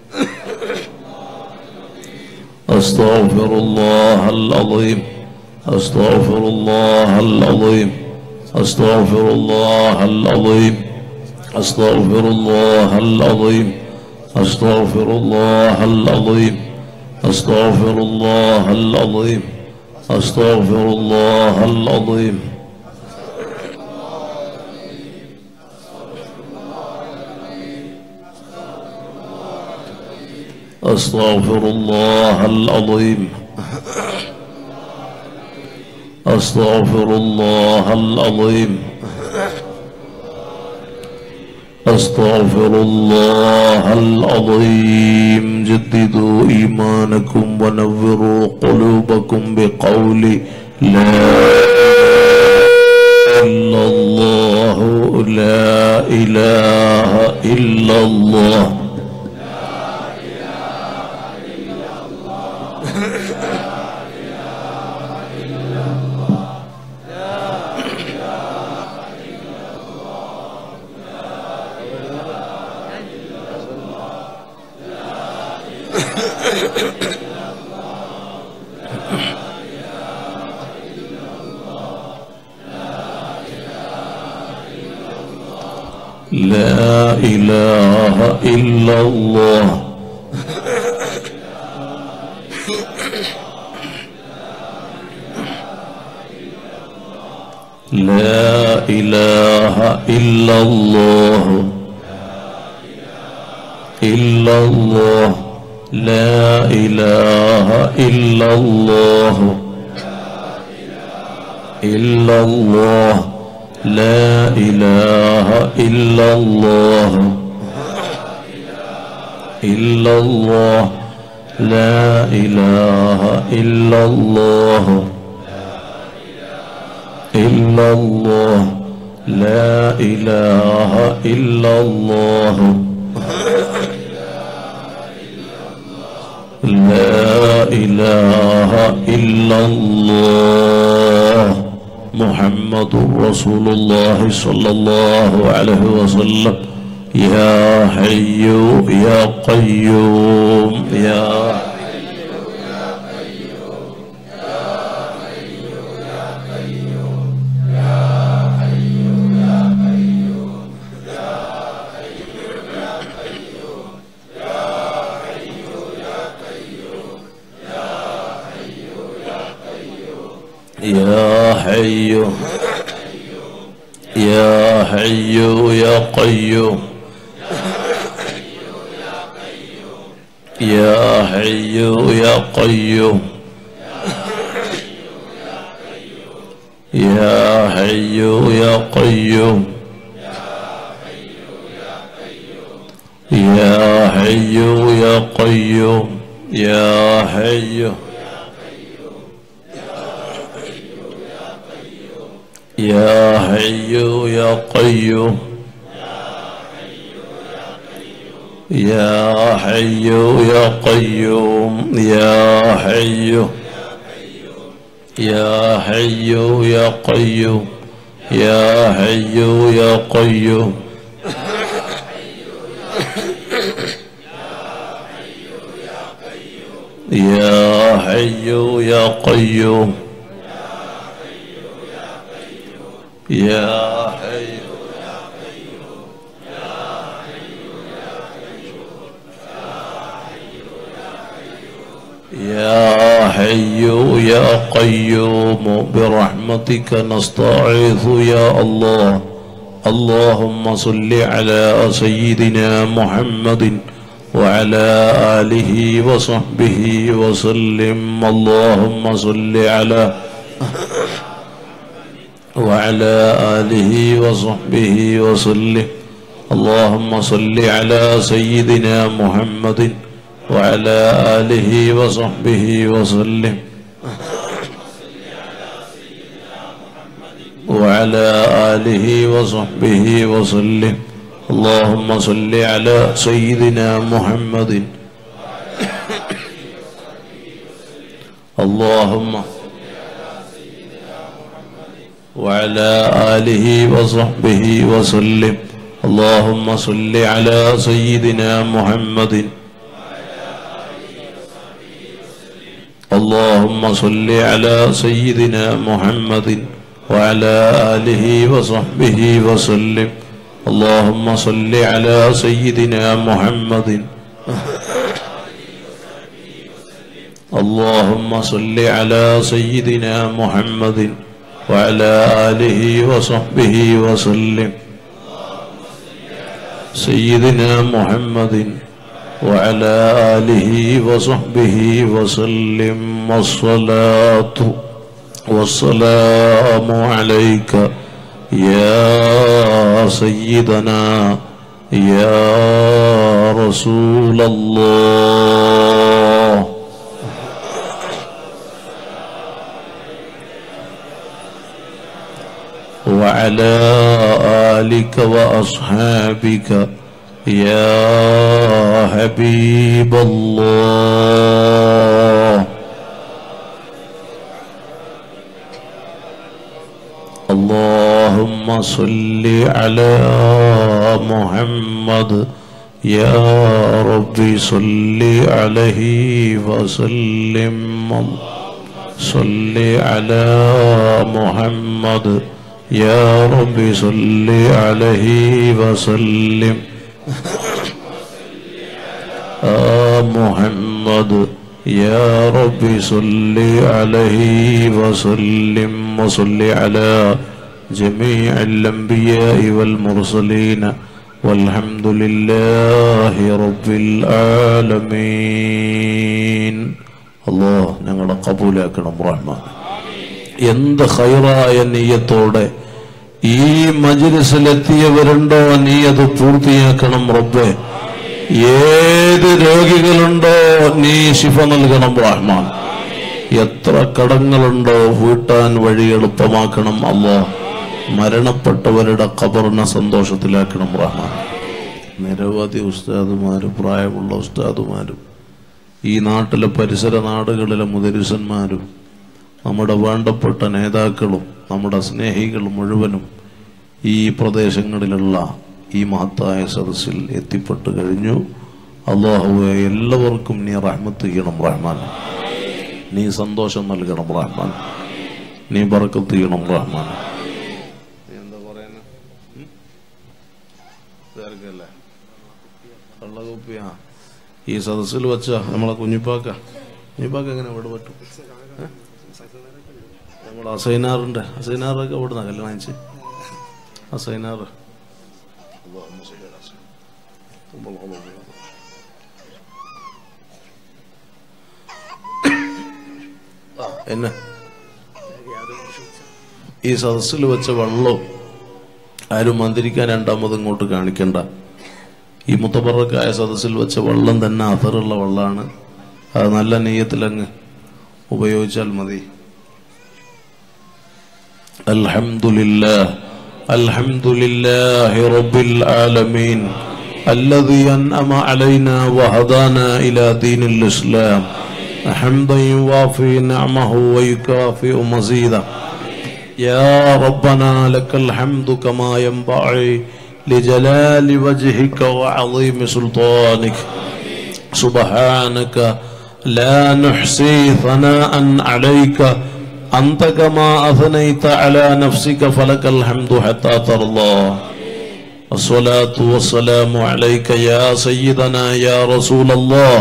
أستغفر الله العظيم أستغفر الله العظيم أستغفر الله العظيم أستغفر الله العظيم أستغفر الله العظيم أستغفر الله العظيم أستغفر الله العظيم أستغفر الله العظيم أستغفر الله العظيم أستغفر الله العظيم جددوا إيمانكم ونوروا قلوبكم بقول لا إلا الله لا إله إلا الله لا إله إلا الله لا إله إلا الله إلا الله لا إله إلا الله إلا الله لا إله إلا الله إلا الله لا إله إلا الله إلا الله لا إله إلا الله لا إله إلا الله محمد رسول الله صلى الله عليه وسلم يا حي يا قيوم يا يا حي يا حي يا قيوم يا حي يا قيوم يا حي يا قيوم يا حي يا قيوم يا حي يا حي يا قيوم يا حي يا قيوم يا حي يا حي يا قيوم يا حي يا قيوم يا حي يا قيوم يا حي يا حي يا قيوم برحمتك نستعيذ يا الله اللهم صل على سيدنا محمد وعلى آله وصحبه وسلم اللهم صل على وعلى آله وصحبه وسلم اللهم صل على سيدنا محمد وعلى آله وصحبه وسلم وعلى آله وصحبه وسلم اللهم صل على سيدنا محمد اللهم وعلى آله وصحبه وسلم اللهم صل على سيدنا محمد اللهم صل على سيدنا محمد وعلى آله وصحبه وسلم اللهم صل على سيدنا محمد اللهم صل على سيدنا محمد وعلى آله وصحبه وسلم سيدنا محمد وعلى آله وصحبه وسلم والصلاة والسلام عليك يا سيدنا يا رسول الله وعلى آلك وأصحابك يا حبيب الله اللهم صل على محمد يا ربي صل عليه وسلم صل على محمد يا ربي صل عليه وسلم آه محمد يا ربي صل عليه وسلم وصل على جميع الأنبياء والمرسلين والحمد لله رب العالمين الله ഞങ്ങളെ കബൂലാക്കണം റഹ്മാൻ എന്ത് ഹൈറായ നീയത്തോടെ ഈ മജിലിസിലെത്തിയവരുണ്ടോ നീ അത് പൂർത്തിയാക്കണം റബ്ബെ ഏത് രോഗികളുണ്ടോ നീ ശിഫ നൽകണം റഹ്മാൻ എത്ര കടങ്ങളുണ്ടോ വീട്ടാൻ വഴി എളുപ്പമാക്കണം അല്ലോ മരണപ്പെട്ടവരുടെ ഖബറിനെ സന്തോഷത്തിലാക്കണം റഹ്മാൻ നിരവധി ഉസ്താദുമാരും പ്രായമുള്ള ഉസ്താദുമാരും ഈ നാട്ടിലെ പരിസര നാടുകളിലെ മുദരിസന്മാരും നമ്മുടെ വേണ്ടപ്പെട്ട നേതാക്കളും നമ്മുടെ സ്നേഹികൾ മുഴുവനും ഈ പ്രദേശങ്ങളിലുള്ള ഈ മഹത്തായ സദസ്സിൽ എത്തിപ്പെട്ട് കഴിഞ്ഞു അള്ളാഹുവെ എല്ലാവർക്കും നീ റഹ്മത്ത് ചെയ്യണം റഹ്മാൻ നീ സന്തോഷം നൽകണം റഹ്മാൻ നീ ബർക്കത്ത് ചെയ്യണം റഹ്മാൻ നീ എന്താ പറയുന്നത് കള്ളകുപ്പിയാ ഈ സദസ്സിൽ വെച്ച നമ്മളെ കുഞ്ഞിപ്പാക്ക കുഞ്ഞിപ്പാക്ക എങ്ങനെ ഇവിടെ പറ്റും ഏ? നമ്മൾ അസൈനാറുണ്ട് അസൈനാറൊക്കെ ഇവിടെ നിന്നാ കല്യാണം അയച്ച് അസൈനാറ് اللهم صل على سيدنا എന്നെ ഈ സദസ്സിൽ വെച്ച വെള്ളവും ആരും മന്ത്രിക്കാൻ രണ്ടാമത് ഇങ്ങോട്ട് കാണിക്കണ്ട ഈ മുത്തപ്പറക്കായ സദസ്സിൽ വെച്ച വെള്ളം തന്നെ അഥറുള്ള വെള്ളമാണ് അത് നല്ല നെയ്യത്തിലങ്ങ് ഉപയോഗിച്ചാൽ മതി അൽഹംദുലില്ലാ അൽഹംദുലില്ലാഹി റബ്ബിൽ ആലമീൻ الذي أنعم علينا وهدانا إلى دين الإسلام حمدا يوافي نعمه ويكافئ مزيدا يا ربنا لك الحمد كما ينبغي لجلال وجهك وعظيم سلطانك سبحانك لا نحصي ثناء عليك أنت كما أثنيت على نفسك فلك الحمد حتى ترضى الصلاة والسلام عليك يا سيدنا يا رسول الله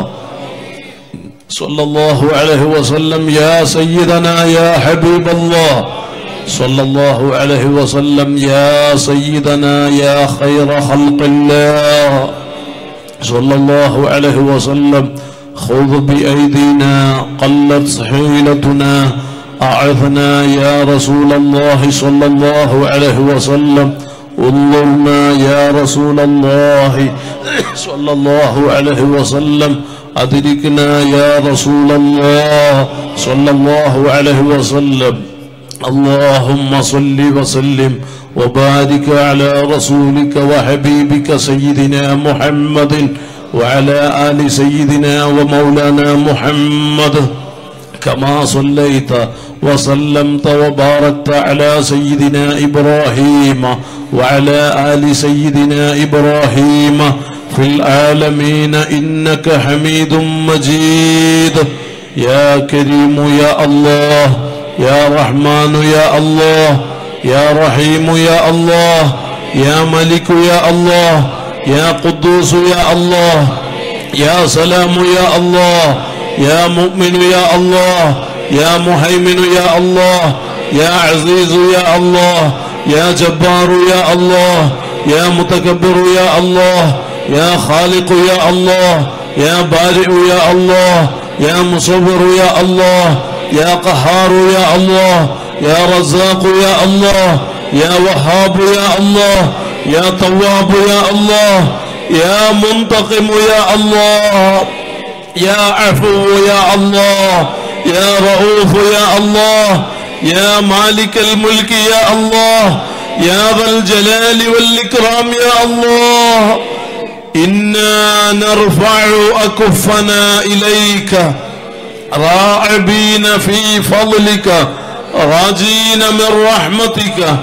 صلى الله عليه وسلم يا سيدنا يا حبيب الله صلى الله عليه وسلم يا سيدنا يا خير خلق الله صلى الله عليه وسلم خذ بأيدينا قلت حيلتنا أعثنا يا رسول الله صلى الله عليه وسلم انظرنا يا رسول الله صلى الله عليه وسلم أدركنا يا رسول الله صلى الله عليه وسلم اللهم صل وسلم وبارك على رسولك وحبيبك سيدنا محمد وعلى آل سيدنا ومولانا محمد كما صليت وسلمت وباركت على سيدنا إبراهيم وعلى آل سيدنا إبراهيم في العالمين إنك حميد مجيد يا كريم يا الله يا رحمن يا الله يا رحيم يا الله يا ملك يا الله يا قدوس يا الله يا سلام يا الله يا مؤمن يا الله يا مهيمن يا الله يا عزيز يا الله يا جبار يا الله يا متكبر يا الله يا خالق يا الله يا بارئ يا الله يا مصور يا الله يا قهار يا الله يا رزاق يا الله يا وهاب يا الله يا تواب يا الله يا منتقم يا الله يا عفو يا الله يا رؤوف يا الله يا مالك الملك يا الله يا ذا الجلال والإكرام يا الله إنا نرفع أكفنا إليك راعبين في فضلك راجين من رحمتك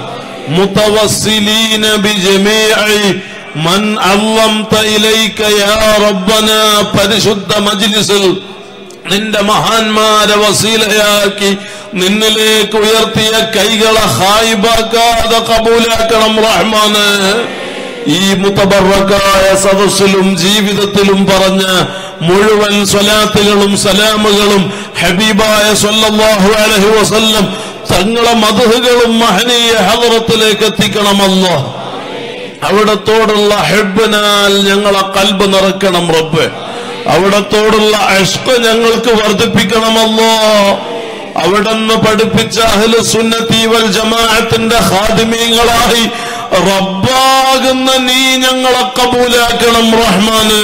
متوسلين بجميع من علمت إليك يا ربنا പരിശുദ്ധ മജ്ലിസിൽ നിന്റെ മഹാന്മാരെ വസീലയാക്കി നിന്നിലേക്ക് ഉയർത്തിയ കൈകളെ ഹായിബാക്കാതെ കബൂലാക്കണം റഹ്മാന് ഈ മുത്തബറക്കായ സദസ്സിലും ജീവിതത്തിലും പറഞ്ഞ മുഴുവൻ സ്വലാത്തുകളും സലാമുകളും ഹബീബായ സല്ലല്ലാഹു അലൈഹി വസല്ലം തങ്ങളെ മധുഹുകളും മഹനീയ ഹദറത്തിലേക്ക് എത്തിക്കണമല്ലോ അവിടത്തോടുള്ള ഹെബിനാൽ ഞങ്ങളെ കൽബ് നിറക്കണം റബ്ബ് അവിടത്തോടുള്ള അഷ്ക ഞങ്ങൾക്ക് വർദ്ധിപ്പിക്കണമല്ലോ അവിടുന്ന് പഠിപ്പിച്ച അഹ്ലു സുന്നത്തി വൽ ജമാഅത്തിന്റെ ഹാദിമീങ്ങളായി റബ്ബാകുന്ന നീ ഞങ്ങളെ കബൂലാക്കണം റഹ്മാന്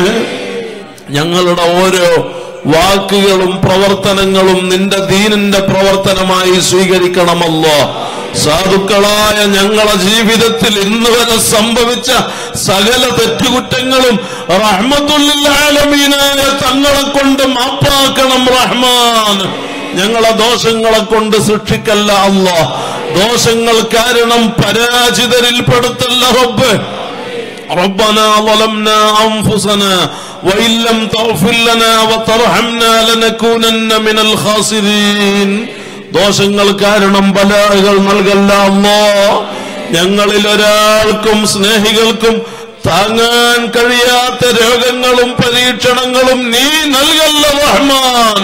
ഞങ്ങളുടെ ഓരോ വാക്കുകളും പ്രവർത്തനങ്ങളും നിന്റെ ദീനിന്റെ പ്രവർത്തനമായി സ്വീകരിക്കണമല്ലോ സാധുക്കളായ ഞങ്ങളെ ജീവിതത്തിൽ ഇന്ന് വരെ സംഭവിച്ച സകല തെറ്റുകുറ്റങ്ങളും റഹ്മത്തുല്ലാലമീനായ തങ്ങളെ കൊണ്ട് മാപ്പാക്കണം റഹ്മാൻ ഞങ്ങളെ ദോഷങ്ങളെ കൊണ്ട് സൃഷ്ടിക്കല്ല അല്ലോ ദോഷങ്ങൾ കാരണം പരാജിതരിൽ പെടുത്തല്ല റബ്ബ് ربنا ظلمنا أنفسنا وإن لم تغفر لنا وترحمنا لنكونن من الخاسرين ദോഷങ്ങൾ കാരണം ബലാഹുകൾ നൽകല്ല അല്ലോ ഞങ്ങളിൽ ഒരാൾക്കും സ്നേഹികൾക്കും താങ്ങാൻ കഴിയാത്ത രോഗങ്ങളും പരീക്ഷണങ്ങളും നീ നൽകല്ല റഹ്മാൻ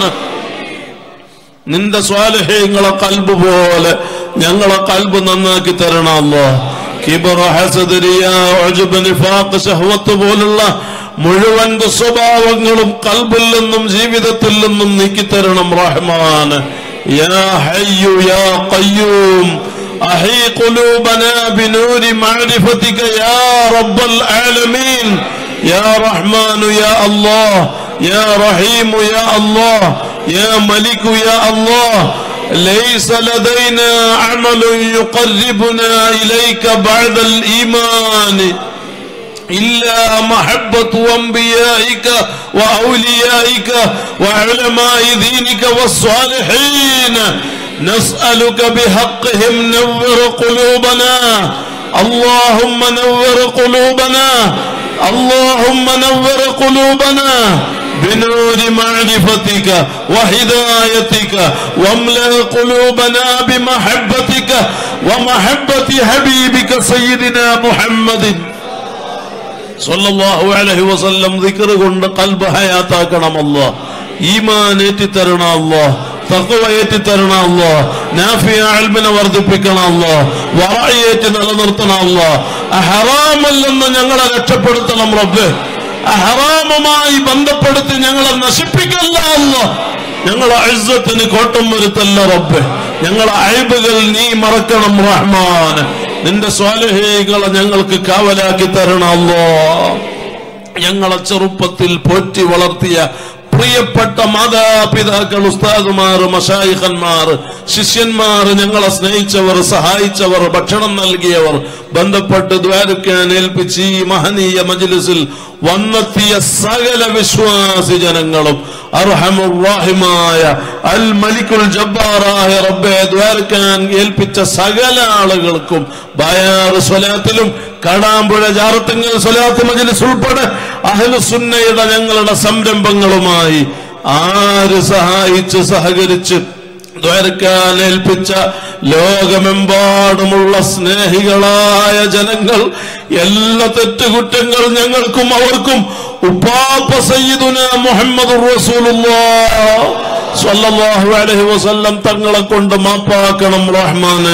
നിന്റെ സ്വാലഹ്യങ്ങളെ കൽബ് പോലെ ഞങ്ങളെ കൽബ് നന്നാക്കി തരണമല്ലോ കിബറ ഹസദ് റിയ ഉജ്ബ് നിഫാഖ് ശഹ്വത്ത് പോലുള്ള മുഴുവൻ ദുസ്വഭാവങ്ങളും കൽബിൽ നിന്നും ജീവിതത്തിൽ നിന്നും നീക്കിത്തരണം റഹ്മാൻ യാ ഹയ്യു യാ ഖയ്യൂം أحي قلوبنا بنور معرفتك يا رب العالمين يا رحمن يا الله يا رحيم يا الله يا ملك يا الله ليس لدينا عمل يقربنا إليك بعد الإيمان إلا محبة أنبيائك وأوليائك وعلماء دينك والصالحين نسألك بحقهم نور قلوبنا اللهم نور قلوبنا اللهم نور قلوبنا بنور معرفتك وهدايتك واملأ قلوبنا بمحبتك ومحبة حبيبك سيدنا محمد സല്ലല്ലാഹു അലൈഹി വസല്ലം ദിക്ർ കൊണ്ട് കൽബ് ഹയാത്താക്കണം അല്ലാ ഈമാൻ ഏറ്റിത്തരണം അല്ലാ തഖ്വ ഏറ്റിത്തരണം അല്ലാ നാഫിയ ഇൽമിനെ വർദ്ധിപ്പിക്കണം അല്ലാ വറഅയേറ്റ് നിലനിർത്തണം അല്ലാ ഹറാമല്ലെന്ന് ഞങ്ങളെ രക്ഷപ്പെടുത്തണം റബ്ബേ ഹറാമുമായി ബന്ധപ്പെടുത്തി ഞങ്ങളെ നശിപ്പിക്കല്ല അല്ലാ ഞങ്ങളെ അഴുസത്തിന് കോട്ടം വരുത്തല്ല റബ്ബെ ഞങ്ങളെ അഴിബുകൾ നീ മറക്കണം റഹ്മാൻ നിന്റെ സ്വാലഹേകളെ ഞങ്ങൾക്ക് കാവലാക്കി തരണമല്ലോ ഞങ്ങളെ ചെറുപ്പത്തിൽ പോറ്റി വളർത്തിയ പ്രിയപ്പെട്ട മാതാപിതാക്കൾ ഉസ്താദുമാർ മഷായിഖന്മാർ ശിഷ്യന്മാർ ഞങ്ങളെ സ്നേഹിച്ചവർ സഹായിച്ചവർ ഭക്ഷണം നൽകിയവർ ബന്ധപ്പെട്ട് ദ്വാരക്കാൻ ഏൽപ്പിച്ച് ഈ മഹനീയ മജ്ലിസിൽ വന്നെത്തിയ സകല വിശ്വാസി ജനങ്ങളും അർഹമുറാഹിമായ അൽ മലിക്കുൽ ജബ്ബാറായ റബ്ബെ ദ്വാരക്കാൻ ഏൽപ്പിച്ച സകല ആളുകൾക്കും ബയാർ സ്വലാത്തിലും കടാമ്പുഴ ജാറത്തിങ്ങൽ സ്വലാത്ത് മജ്ലിസ് ഉൾപ്പെടെ അഹ്ലുസുന്നയുടെ ഞങ്ങളുടെ സംരംഭങ്ങളുമായി ആര് സഹായിച്ച് സഹകരിച്ച് ദ്വാരക്കാൻ ഏൽപ്പിച്ച ലോകമെമ്പാടുമുള്ള സ്നേഹികളായ ജനങ്ങൾ എല്ലാ തെറ്റുകുറ്റങ്ങൾ ഞങ്ങൾക്കും അവർക്കും ഉപ്പാപ്പ സയ്യിദുന മുഹമ്മദ് സ്വല്ലല്ലാഹു അലൈഹി വസല്ലം തങ്ങളെ കൊണ്ട് മാപ്പാക്കണം റഹ്മാനെ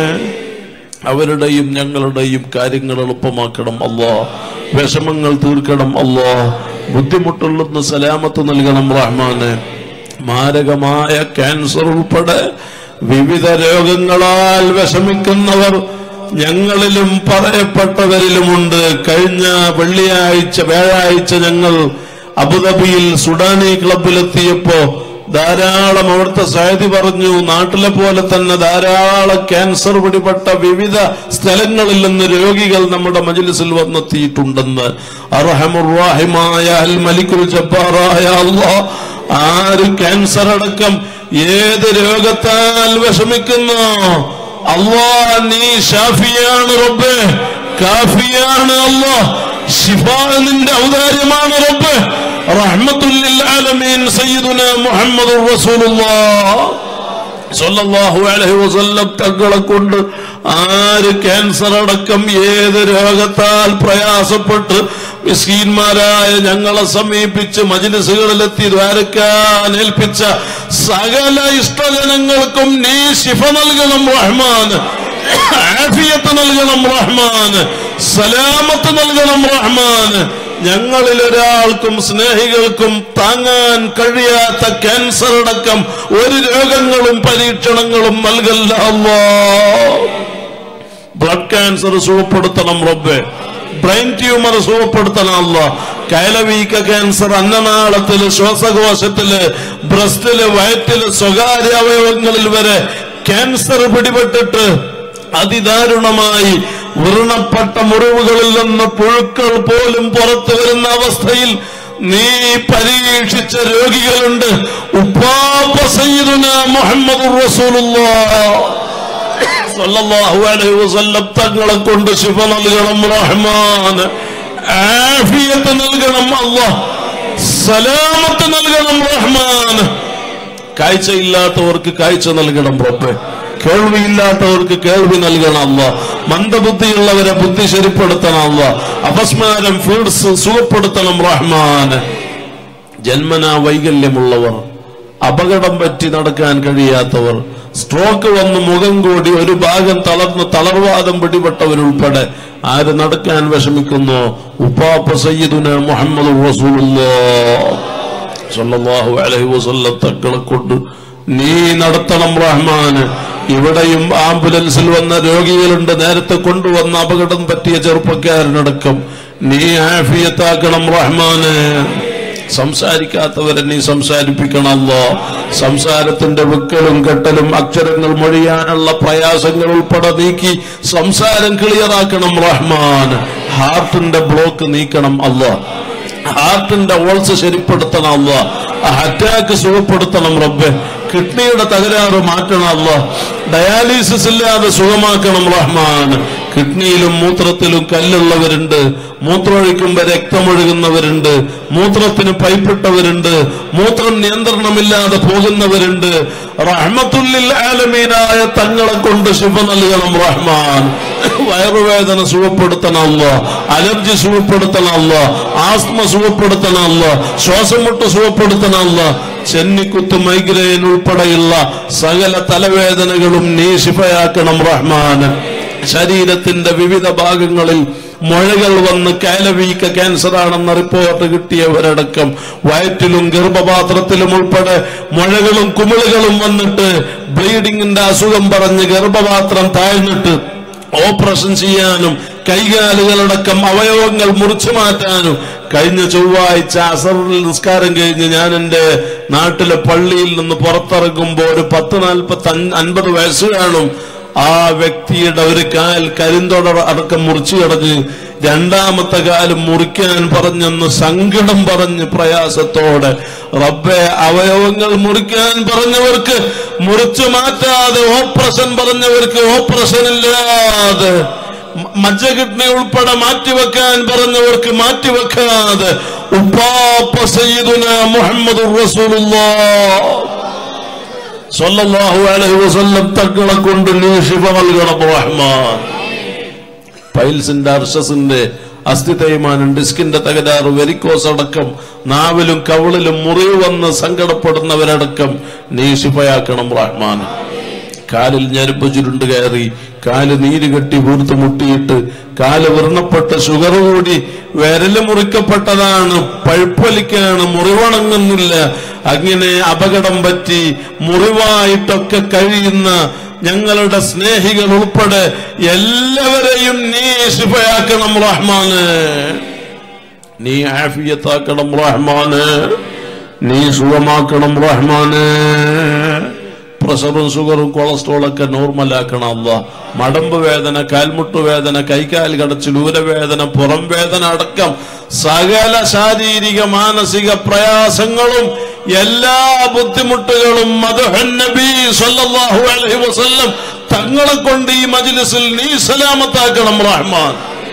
അവരുടെയും ഞങ്ങളുടെയും കാര്യങ്ങൾ എളുപ്പമാക്കണം അല്ലോ വിഷമങ്ങൾ തീർക്കണം അല്ലോ ബുദ്ധിമുട്ടുള്ളെന്ന് സലാമത്ത് നൽകണം റഹ്മാന് മാരകമായ ക്യാൻസർ ഉൾപ്പെടെ വിവിധ രോഗങ്ങളാൽ വിഷമിക്കുന്നവർ ഞങ്ങളിലും പറയപ്പെട്ടവരിലുമുണ്ട് കഴിഞ്ഞ വെള്ളിയാഴ്ച വ്യാഴാഴ്ച ഞങ്ങൾ അബുദാബിയിൽ സുഡാനി ക്ലബിലെത്തിയപ്പോ ധാരാളം അവിടുത്തെ സായതി പറഞ്ഞു നാട്ടിലെ പോലെ തന്നെ ധാരാളം ക്യാൻസർ പിടിപെട്ട വിവിധ സ്ഥലങ്ങളിൽ നിന്ന് രോഗികൾ നമ്മുടെ മജ്ലിസിൽ വന്നെത്തിയിട്ടുണ്ടെന്ന് അർഹമുറാഹിമായ അൽ മലിക്കുൽ ജബ്ബാറായ അല്ലാഹ് ആര് ക്യാൻസർ അടക്കം ഏത് രോഗത്താൽ വിഷമിക്കുന്നു അള്ളാ നീ ഷാഫിയാണ് റബ്ബ് കാഫിയാണ് അള്ളാ ഷിഫ നിന്റെ ഔദാര്യമാണ് റബ്ബ് റഹ്മത്തുല്ലിൽ ആലമീൻ സയ്യിദുനാ മുഹമ്മദുർ റസൂലുള്ളാഹ് സല്ലല്ലാഹു അലൈഹി വസല്ലം തങ്ങളെ കൊണ്ട് ആര് ക്യാൻസർ അടക്കം ഏത് രോഗത്താൽ പ്രയാസപ്പെട്ട് മിസ്കീന്മാരായ ഞങ്ങളെ സമീപിച്ച് മജിലിസുകളിലെത്തി ദ്വാരക്കാൻ ഏൽപ്പിച്ച സകല ഇഷ്ടജനങ്ങൾക്കും നീ ശിഫ നൽകണം റഹ്മാൻ ആഫിയത്ത് നൽകണം റഹ്മാൻ സലാമത്ത് നൽകണം റഹ്മാൻ ഞങ്ങളിൽ ഒരാൾക്കും സ്നേഹികൾക്കും താങ്ങാൻ കഴിയാത്ത ക്യാൻസർ അടക്കം ഒരു രോഗങ്ങളും പരീക്ഷണങ്ങളും നൽകല്ല അല്ലാ ബ്ലഡ് ക്യാൻസർ സുഖപ്പെടുത്തണം റബ്ബെ ബ്രെയിൻ ട്യൂമർ സുഖപ്പെടുത്തണം അല്ല കയലവീക്ക ക്യാൻസർ അന്നനാളത്തില് ശ്വാസകോശത്തില് ബ്രസ്റ്റില് വയറ്റില് സ്വകാര്യ അവയവങ്ങളിൽ വരെ ക്യാൻസർ പിടിപെട്ടിട്ട് അതിദാരുണമായി വ്രണപ്പെട്ട മുറിവുകളിൽ നിന്ന് പുഴുക്കൾ പോലും പുറത്തു വരുന്ന അവസ്ഥയിൽ നീ പരീക്ഷിച്ച രോഗികളുണ്ട് ഉപ്പാപ്പ സയ്യിദുന മുഹമ്മദ് റസൂലുള്ളാഹ് സല്ലല്ലാഹു അലൈഹി വസല്ലം തങ്ങളെ കൊണ്ട് ശിഫ നൽകണം റഹ്മാൻ ആഫിയത്ത് നൽകണം അല്ലാഹ് സലാമത്ത് നൽകണം റഹ്മാൻ കാഴ്ചയില്ലാത്തവർക്ക് കാഴ്ച നൽകണം റബ്ബെ കേൾവിയില്ലാത്തവർക്ക് കേൾവി നൽകണം അല്ല മന്ദബുദ്ധിയുള്ളവരെ ബുദ്ധി ശരിപ്പെടുത്തണം അല്ല അപസ്മാരം ഫീഡ്സ് സുഖപ്പെടുത്തണം റഹ്മാൻ ജന്മനാ വൈകല്യമുള്ളവർ അപകടം പറ്റി നടക്കാൻ കഴിയാത്തവർ സ്ട്രോക്ക് വന്ന് മുഖം കൂടി ഒരു ഭാഗം തളർന്ന് തളർവാദം പിടിപെട്ടവരുൾപ്പെടെ ആര് നടക്കാൻ വിഷമിക്കുന്നു ഉപ്പാപ്പ സയ്യിദുന മുഹമ്മദ് സല്ലല്ലാഹു അലൈഹി വസല്ലം തങ്ങളെ കൊണ്ട് നീ നടത്തണം റഹ്മാന് ഇവിടെയും ആംബുലൻസിൽ വന്ന രോഗികളുണ്ട് നേരത്തെ കൊണ്ടുവന്ന അപകടം പറ്റിയ ചെറുപ്പക്കാരനടക്കം നീ ആഫിയത്താക്കണം റഹ്മാന് സംസാരിക്കാത്തവരെ നീ സംസാരിപ്പിക്കണമല്ലോ സംസാരത്തിന്റെ വിക്കലും കെട്ടലും അക്ഷരങ്ങൾ മൊഴിയാനുള്ള പ്രയാസങ്ങൾ ഉൾപ്പെടെ നീക്കി സംസാരം ക്ലിയറാക്കണം റഹ്മാൻ ഹാർട്ടിന്റെ ബ്ലോക്ക് നീക്കണം അല്ലോ ഹാർട്ടിന്റെ ഓൾസ് ശരിപ്പെടുത്തണം അല്ല അറ്റാക്ക് സുഖപ്പെടുത്തണം റബ്ബെ കിഡ്നിയുടെ തകരാറ് മാറ്റണം അല്ല ഡയാലിസിസ് ഇല്ലാതെ സുഖമാക്കണം റഹ്മാൻ കിഡ്നിയിലും മൂത്രത്തിലും കല്ലുള്ളവരുണ്ട് മൂത്രമൊഴിക്കുമ്പോ രക്തമൊഴുകുന്നവരുണ്ട് മൂത്രത്തിന് പൈപ്പിട്ടവരുണ്ട് മൂത്രം നിയന്ത്രണമില്ലാതെ പോകുന്നവരുണ്ട് റഹ്മത്തുല്ലിൽ ആലമീനായ തങ്ങളെ കൊണ്ട് ശുഭ നൽകണം റഹ്മാൻ വയറുവേദന സുഖപ്പെടുത്തണമല്ല അലർജി സുഖപ്പെടുത്തണമല്ല ആസ്മ സുഖപ്പെടുത്തണമല്ല ശ്വാസം മുട്ട് സുഖപ്പെടുത്തണമല്ല ചെന്നിക്കുത്ത് മൈഗ്രെയിൻ ഉൾപ്പെടെയുള്ള സകല തലവേദനകളും നീ ശിഫയാക്കണം റഹ്മാൻ ശരീരത്തിന്റെ വിവിധ ഭാഗങ്ങളിൽ മുഴകൾ വന്ന് കാലവീക്ക ക്യാൻസർ ആണെന്ന റിപ്പോർട്ട് കിട്ടിയവരടക്കം വയറ്റിലും ഗർഭപാത്രത്തിലും ഉൾപ്പെടെ മുഴകളും കുമിളുകളും വന്നിട്ട് ബ്ലീഡിങ്ങിന്റെ അസുഖം പറഞ്ഞ് ഗർഭപാത്രം താഴ്ന്നിട്ട് ഓപ്പറേഷൻ ചെയ്യാനും കൈകാലുകളടക്കം അവയവങ്ങൾ മുറിച്ചു മാറ്റാനും കഴിഞ്ഞ ചൊവ്വാഴ്ച അസറിൽ നിസ്കാരം കഴിഞ്ഞ് ഞാൻ എൻ്റെ നാട്ടിലെ പള്ളിയിൽ നിന്ന് പുറത്തിറങ്ങുമ്പോൾ ഒരു പത്ത് നാൽപ്പത്തി അൻപത് വയസ്സ് കാണും ആ വ്യക്തിയുടെ ഒരു കാൽ കരിന്തോട അടക്കം മുറിച്ചു കിടഞ്ഞ് രണ്ടാമത്തെ കാലം മുറിക്കാൻ പറഞ്ഞെന്ന് സങ്കടം പറഞ്ഞ് പ്രയാസത്തോടെ റബ്ബെ അവയവങ്ങൾ മുറിക്കാൻ പറഞ്ഞവർക്ക് മുറിച്ചു മാറ്റാതെ ഓപ്പറേഷൻ പറഞ്ഞവർക്ക് ഓപ്പറേഷൻ ഇല്ലാതെ മ- മജ്ജ കിഡ്നി ഉൾപ്പെടെ മാറ്റിവെക്കാൻ പറഞ്ഞവർക്ക് മാറ്റിവെക്കാതെ ഉപ്പാപ്പ സയ്യിദുന മുഹമ്മദ് റസൂലുള്ളാഹ് സല്ലല്ലാഹു അലൈഹി വസല്ലം തങ്ങളെ കൊണ്ട് നീ ശിഫ നൽകണം റഹ്മാൻ പൈൽസിന്റെ അർഷസിന്റെ അസ്ഥി തേയ്മാനം ഡിസ്കിന്റെ തകരാറ് വെരിക്കോസ് അടക്കം നാവിലും കവിളിലും മുറിവ് വന്ന് സങ്കടപ്പെടുന്നവരടക്കം നീ ശിഫയാക്കണം റഹ്മാൻ കാലിൽ ഞെരുപ്പ് ചുരുണ്ട് കയറി കാല് നീര് കെട്ടി വീർത്ത് മുട്ടിയിട്ട് കാല് വ്രണപ്പെട്ട് ഷുഗർ കൂടി വിരല് മുറിക്കപ്പെട്ടതാണ് പഴുപ്പൊലിക്കാണ് മുറിവണങ്ങുന്നില്ല അങ്ങനെ അപകടം പറ്റി മുറിവായിട്ടൊക്കെ കഴിയുന്ന ഞങ്ങളുടെ സ്നേഹികൾ ഉൾപ്പെടെ എല്ലാവരെയും നീ ശിഫയാക്കണം റഹ്മാന് നീ ആഫിയത്താക്കണം റഹ്മാന് നീ സുഖമാക്കണം റഹ്മാന് പ്രഷറും ഷുഗറും കൊളസ്ട്രോളൊക്കെ നോർമലാക്കണം അല്ല മടമ്പ് വേദന കാൽമുട്ട് വേദന കൈകാൽ കടച്ചിൽ ഊരവേദന പുറം വേദന അടക്കം സകല ശാരീരിക മാനസിക പ്രയാസങ്ങളും എല്ലാ ബുദ്ധിമുട്ടുകളും മധുഹൻ നബി സല്ലല്ലാഹു അലൈഹി വസല്ലം തങ്ങളെ കൊണ്ട് ഈ മജ്ലിസിൽ നീ സലാമത്താക്കണം റഹ്മാൻ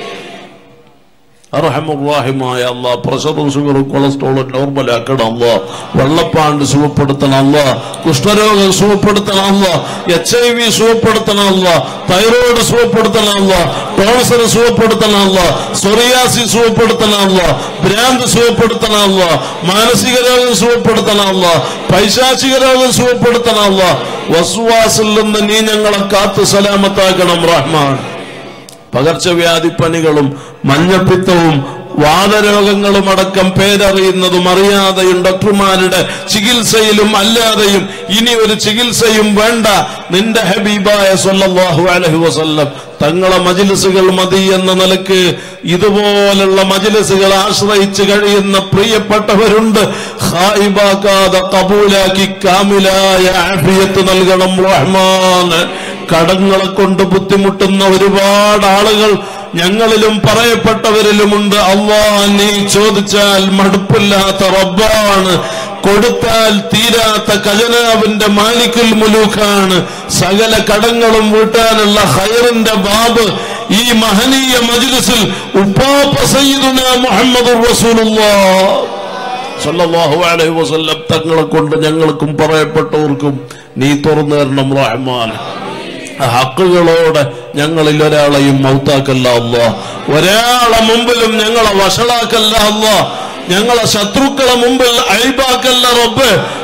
അർഹമുറാഹിമായ അല്ലാ പ്രഷറും ഷുഗറും കൊളസ്ട്രോളും നോർമലാക്കണം അല്ല വെള്ളപ്പാണ്ട് സുഖപ്പെടുത്തണം അല്ല കുഷ്ഠരോഗം സുഖപ്പെടുത്തണം അല്ല എച്ച് ഐ വി സുഖപ്പെടുത്തണം അല്ല തൈറോയിഡ് സുഖപ്പെടുത്തണം അല്ല ടോൺസർ സുഖപ്പെടുത്തണം അല്ല സൊറിയാസി സുഖപ്പെടുത്തണം അല്ല ഭ്രാന്ത് സുഖപ്പെടുത്തണം അല്ല മാനസിക രോഗം സുഖപ്പെടുത്തണം അല്ല പൈശാചിക രോഗം സുഖപ്പെടുത്തണം അല്ല വസുവാസിൽ നിന്ന് നീ ഞങ്ങളെ കാത്ത് സലാമത്താക്കണം റഹ്മാൻ പകർച്ചവ്യാധിപ്പനികളും മഞ്ഞപ്പിത്തവും വാദരോഗങ്ങളും അടക്കം പേരറിയുന്നതും അറിയാതെയും ഡോക്ടർമാരുടെ ചികിത്സയിലും അല്ലാതെയും ഇനി ഒരു ചികിത്സയും വേണ്ട നിന്റെ ഹബീബായ സല്ലല്ലാഹു അലൈഹി വസല്ലം തങ്ങളെ മജിലിസുകൾ മതി എന്ന നിലക്ക് ഇതുപോലുള്ള മജിലിസുകൾ ആശ്രയിച്ച് കഴിയുന്ന പ്രിയപ്പെട്ടവരുണ്ട് ഹായിബാക്കാതെ കബൂലാക്കി കാമിലായ ആഫിയത്ത് നൽകണം റഹ്മാൻ കടങ്ങളെ കൊണ്ട് ബുദ്ധിമുട്ടുന്ന ഒരുപാട് ആളുകൾ ഞങ്ങളിലും പറയപ്പെട്ടവരിലുമുണ്ട് അള്ളാ നീ ചോദിച്ചാൽ മടുപ്പില്ലാത്ത റബ്ബാണ് കൊടുത്താൽ തീരാത്ത ഖജനാവിന്റെ മാലിക്കുൽ മുലൂഖാണ് സകല കടങ്ങളും വീട്ടാനുള്ള ഹൈറിന്റെ ബാബ് ഈ മഹനീയ മജ്ലിസിൽ ഉപ്പാപ്പ സയ്യിദുന മുഹമ്മദ് റസൂലുള്ളാഹ് സല്ലല്ലാഹു അലൈഹി വസല്ലം തങ്ങളെ കൊണ്ട് ഞങ്ങൾക്കും പറയപ്പെട്ടവർക്കും നീ തുറന്നു തരണം റഹ്മാൻ ഹക്കുകളോടെ ഞങ്ങളിൽ ഒരാളെയും മൗത്താക്കല്ല അല്ല ഒരാളെ മുമ്പിലും ഞങ്ങളെ വഷളാക്കല്ല അല്ല ഞങ്ങളെ ശത്രുക്കളെ മുമ്പിൽ അഴിബാക്കല്ല റബ്ബ്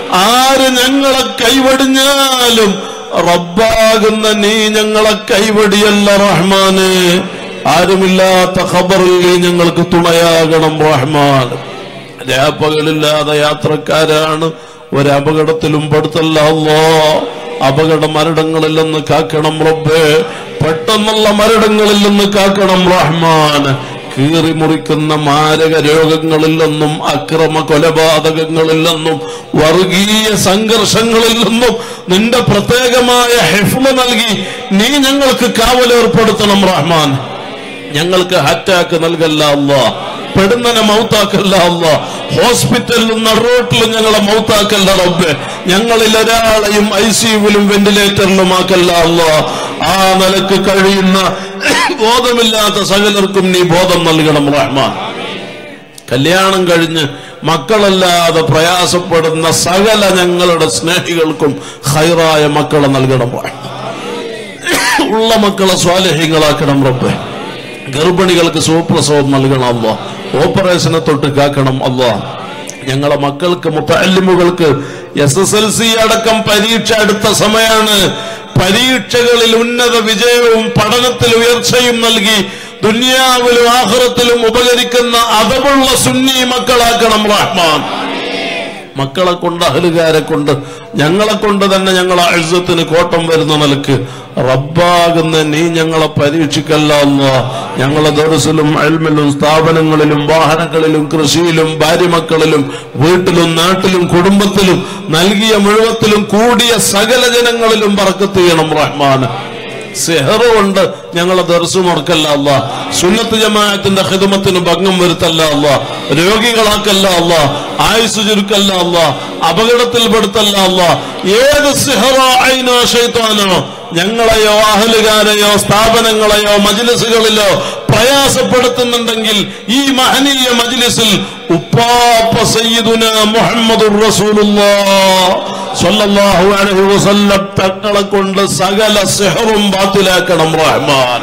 ആര് ഞങ്ങളെ കൈവടിഞ്ഞാലും റബ്ബാകുന്ന നീ ഞങ്ങളെ കൈവടിയല്ല റഹ്മാന് ആരുമില്ലാത്ത ഖബറിൽ നീ ഞങ്ങൾക്ക് തുണയാകണം റഹ്മാൻ രാപ്പകലില്ലാതെ യാത്രക്കാരാണ് ഒരപകടത്തിലും പെടുത്തല്ല അല്ലോ അപകട മരണങ്ങളിൽ നിന്ന് കാക്കണം റബ്ബേ പെട്ടെന്നുള്ള മരണങ്ങളിൽ നിന്ന് കാക്കണം റഹ്മാൻ കീറി മുറിക്കുന്ന മാരക രോഗങ്ങളിൽ നിന്നും അക്രമ കൊലപാതകങ്ങളിൽ നിന്നും വർഗീയ സംഘർഷങ്ങളിൽ നിന്നും നിന്റെ പ്രത്യേകമായ ഹെഫ്മ നൽകി നീ ഞങ്ങൾക്ക് കാവലേർപ്പെടുത്തണം റഹ്മാൻ ഞങ്ങൾക്ക് അറ്റാക്ക് നൽകല്ല അല്ല പെടുന്നനെ മൗത്താക്കല്ല അല്ല ഹോസ്പിറ്റലിലും നടുറോട്ടിലും ഞങ്ങളെ മൗത്താക്കല്ല റബ്ബെ ഞങ്ങളിൽ ഒരാളെയും ഐ സിയുവിലും വെന്റിലേറ്ററിലും ആക്കല്ല അല്ല ആ നിലക്ക് കഴിയുന്ന ബോധമില്ലാത്ത സകലർക്കും നീ ബോധം നൽകണം റഹ്മാൻ കല്യാണം കഴിഞ്ഞ് മക്കളല്ലാതെ പ്രയാസപ്പെടുന്ന സകല ഞങ്ങളുടെ സ്നേഹികൾക്കും ഹൈറായ മക്കളെ നൽകണം റഹ്മാൻ. ഉള്ള മക്കളെ സ്വാലഹ്യങ്ങളാക്കണം റബ്ബെ ഗർഭിണികൾക്ക് സുപ്രസവം നൽകണം അല്ല ഓപ്പറേഷനെ തൊട്ട് കാക്കണം അല്ല ഞങ്ങളെ മക്കൾക്ക് മുത്തല്ലിമുകൾക്ക് എസ് എസ് എൽ സി അടക്കം പരീക്ഷ അടുത്ത സമയമാണ് പരീക്ഷകളിൽ ഉന്നത വിജയവും പഠനത്തിൽ ഉയർച്ചയും നൽകി ദുനിയാവിലും ആഹ്റത്തിലും ഉപകരിക്കുന്ന അതവുള്ള സുന്നി മക്കളാക്കണം റഹ്മാൻ മക്കളെ കൊണ്ട് അഹലുകാരെ കൊണ്ട് ഞങ്ങളെ കൊണ്ട് തന്നെ ഞങ്ങളെ അഴുസത്തിന് കോട്ടം വരുന്ന നിലക്ക് റബ്ബാകുന്ന നീ ഞങ്ങളെ പരീക്ഷിക്കല്ല അല്ലാ. ഞങ്ങളെ ദർസിലും അൽമിലും സ്ഥാപനങ്ങളിലും വാഹനങ്ങളിലും കൃഷിയിലും ഭാര്യമക്കളിലും വീട്ടിലും നാട്ടിലും കുടുംബത്തിലും നൽകിയ മുഴുവത്തിലും കൂടിയ സകല ജനങ്ങളിലും പറക്കത്ത് ചെയ്യണം റഹ്മാൻ സെഹറ് കൊണ്ട് ഞങ്ങളെ ദർശനം ഓർക്കല്ല അല്ല സുന്നത്ത് ജമാഅത്തിന്റെ ഹിദമത്തിന് ഭംഗം വരുത്തല്ല അല്ല രോഗികളാക്കല്ല അല്ല ആയുസ് ചുരുക്കല്ല അല്ല അപകടത്തിൽപ്പെടുത്തല്ല അല്ല ഏത് സിഹറോ അയിനോ ഷെയ്ത്താനോ ഞങ്ങളെയോ അഹലുകാരെയോ സ്ഥാപനങ്ങളെയോ മജ്ലിസുകളിലോ പ്രയാസപ്പെടുത്തുന്നുണ്ടെങ്കിൽ ഈ മഹനീയ മജ്ലിസിൽ ഉപ്പാപ്പ സയ്യിദുന മുഹമ്മദുർ റസൂലുള്ളാഹ് സ്വല്ലല്ലാഹു അലൈഹി വസല്ലം തങ്ങളെ കൊണ്ട് സകല സിഹറും ബാത്തിലാക്കണം റഹ്മാൻ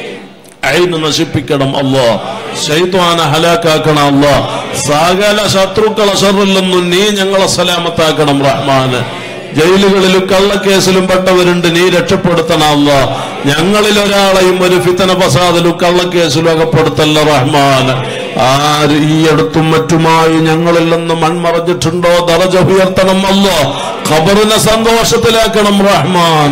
അയിന് നശിപ്പിക്കണം അല്ലോ ശൈത്വാന ഹലാക്കാക്കണം അല്ലോ സകല ശത്രുക്കളെ ഷറിൽ നിന്നും നീ ഞങ്ങളെ സലാമത്താക്കണം റഹ്മാന് ജയിലുകളിലും കള്ളക്കേസിലും പെട്ടവരുണ്ട് നീ രക്ഷപ്പെടുത്തണം അല്ല ഞങ്ങളിൽ ഒരാളെയും ഒരു ഫിത്തന ഫസാദിലും കള്ളക്കേസിലും അകപ്പെടുത്തല്ല റഹ്മാൻ ആര് ഈ അടുത്തും മറ്റുമായി ഞങ്ങളിൽ നിന്ന് മൺമറഞ്ഞിട്ടുണ്ടോ ദറജ ഉയർത്തണം അല്ലോ ഖബറിനെ സന്തോഷത്തിലാക്കണം റഹ്മാൻ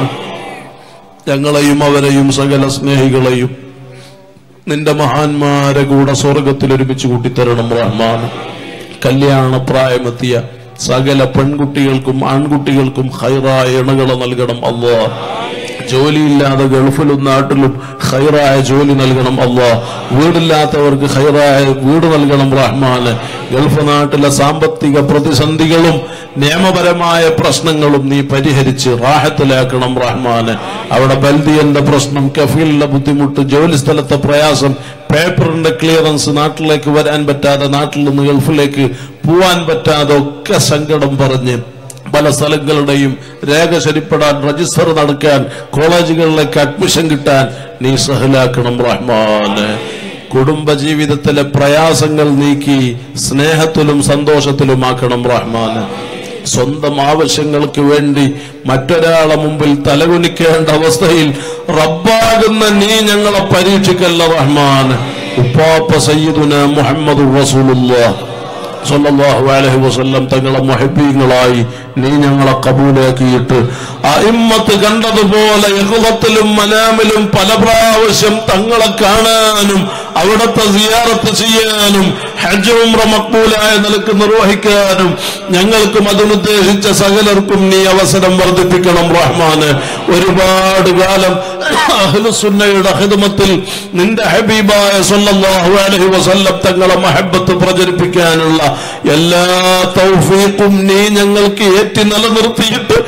ഞങ്ങളെയും അവരെയും സകല സ്നേഹികളെയും നിന്റെ മഹാന്മാരെ കൂടെ സ്വർഗത്തിൽ ഒരുമിച്ച് കൂട്ടിത്തരണം റഹ്മാൻ കല്യാണ പ്രായമെത്തിയ സകല പെൺകുട്ടികൾക്കും ആൺകുട്ടികൾക്കും ഹൈറായ ഇണകളെ നൽകണം അല്ലോ ജോലിയില്ലാതെ ഗൾഫിലും നാട്ടിലും ഹൈറായ ജോലി നൽകണം അല്ലോ വീടില്ലാത്തവർക്ക് ഹൈറായ വീട് നൽകണം റഹ്മാന് ഗൾഫ് നാട്ടിലെ സാമ്പത്തിക പ്രതിസന്ധികളും നിയമപരമായ പ്രശ്നങ്ങളും നീ പരിഹരിച്ച് റാഹത്തിലാക്കണം റഹ്മാന് അവിടെ ബൽദിയന്റെ പ്രശ്നം കഫീലിന്റെ ബുദ്ധിമുട്ട് ജോലി സ്ഥലത്തെ പ്രയാസം പേപ്പറിന്റെ ക്ലിയറൻസ് നാട്ടിലേക്ക് വരാൻ പറ്റാതെ നാട്ടിൽ നിന്ന് ഗൾഫിലേക്ക് പോവാൻ പറ്റാതെ ഒക്കെ സങ്കടം പറഞ്ഞ് പല സ്ഥലങ്ങളുടെയും രേഖ ശരിപ്പെടാൻ രജിസ്റ്റർ നടക്കാൻ കോളേജുകളിലേക്ക് അഡ്മിഷൻ കിട്ടാൻ നീ സഹലാക്കണം റഹ്മാന് കുടുംബജീവിതത്തിലെ പ്രയാസങ്ങൾ നീക്കി സ്നേഹത്തിലും സന്തോഷത്തിലുമാക്കണം റഹ്മാന് സ്വന്തം ആവശ്യങ്ങൾക്ക് വേണ്ടി മറ്റൊരാളെ മുമ്പിൽ തലകുനിക്കേണ്ട അവസ്ഥയിൽ റബ്ബാകുന്ന നീ ഞങ്ങളെ പരീക്ഷിക്കല്ല റഹ്മാൻ ഉപ്പാപ്പ സയ്യിദുന മുഹമ്മദ് റസൂലുള്ളാഹ് സല്ലല്ലാഹു അലൈഹി വസല്ലം തങ്ങളെ മുഹബീങ്ങളായി നീ ഞങ്ങളെ കബൂലാക്കിയിട്ട് അയിമ്മത്ത് കണ്ടതുപോലെ യഹുദത്തിലും മനാമിലും പല പ്രാവശ്യം തങ്ങളെ കാണാനും അവിടുത്തെ സിയാറത്ത് ചെയ്യാനും ഹജ്ജ് ഉംറ മക്ബൂലായ നിലക്ക് നിർവഹിക്കാനും ഞങ്ങൾക്കും അതിനുദ്ദേശിച്ച സകലർക്കും നീ അവസരം വർദ്ധിപ്പിക്കണം റഹ്മാന് ഒരുപാട് കാലം അഹ്ലുസുന്നയുടെ ഹിദമത്തിൽ നിന്റെ ഹബീബായ സല്ലല്ലാഹു അലൈഹി വസല്ലം തങ്ങളെ മഹബത്ത് പ്രചരിപ്പിക്കാനുള്ള എല്ലാ തൗഫീഖും നീ ഞങ്ങൾക്ക് ഏറ്റി നിലനിർത്തിയിട്ട്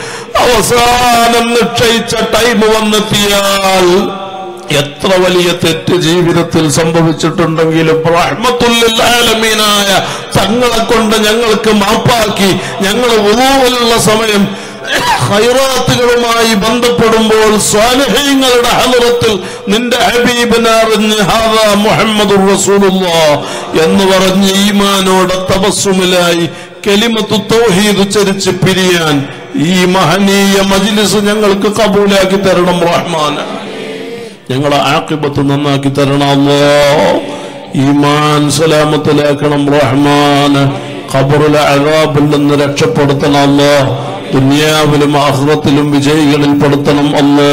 അവസാനം നിശ്ചയിച്ച ടൈം വന്നെത്തിയാൽ എത്ര വലിയ തെറ്റ് ജീവിതത്തിൽ സംഭവിച്ചിട്ടുണ്ടെങ്കിലും റഹ്മത്തുല്ലിൽ ആലമീനായ തങ്ങളെ കൊണ്ട് ഞങ്ങൾക്ക് മാപ്പാക്കി ഞങ്ങൾ ഉള്ള സമയം ഹൈറാത്തുകളുമായി ബന്ധപ്പെടുമ്പോൾ സ്വാലഹ്യങ്ങളുടെ ഹലറത്തിൽ നിന്റെ ഹബീബിനെ അറിഞ്ഞ് ഹാദാ മുഹമ്മദ് റസൂലുള്ളാ എന്ന് പറഞ്ഞ് ഈമാനോടെ തപസ്സുമിലായി കെലിമത്തു തൗഹീദ് ഉച്ചരിച്ച് പിരിയാൻ ഈ മഹനീയ മജ്ലിസ് ഞങ്ങൾക്ക് കബൂലാക്കി തരണം റഹ്മാൻ ഞങ്ങളെ ആക്കിബത്ത് നന്നാക്കി തരണം അല്ലോ ഈമാൻ സലാമത്തിലാക്കണം റഹ്മാൻ ഖബറിലെ അഴാബിൽ നിന്ന് രക്ഷപ്പെടുത്തണം അല്ലോ ദുനിയാവിലും ആഹ്റത്തിലും വിജയികളിൽ പെടുത്തണം അല്ലോ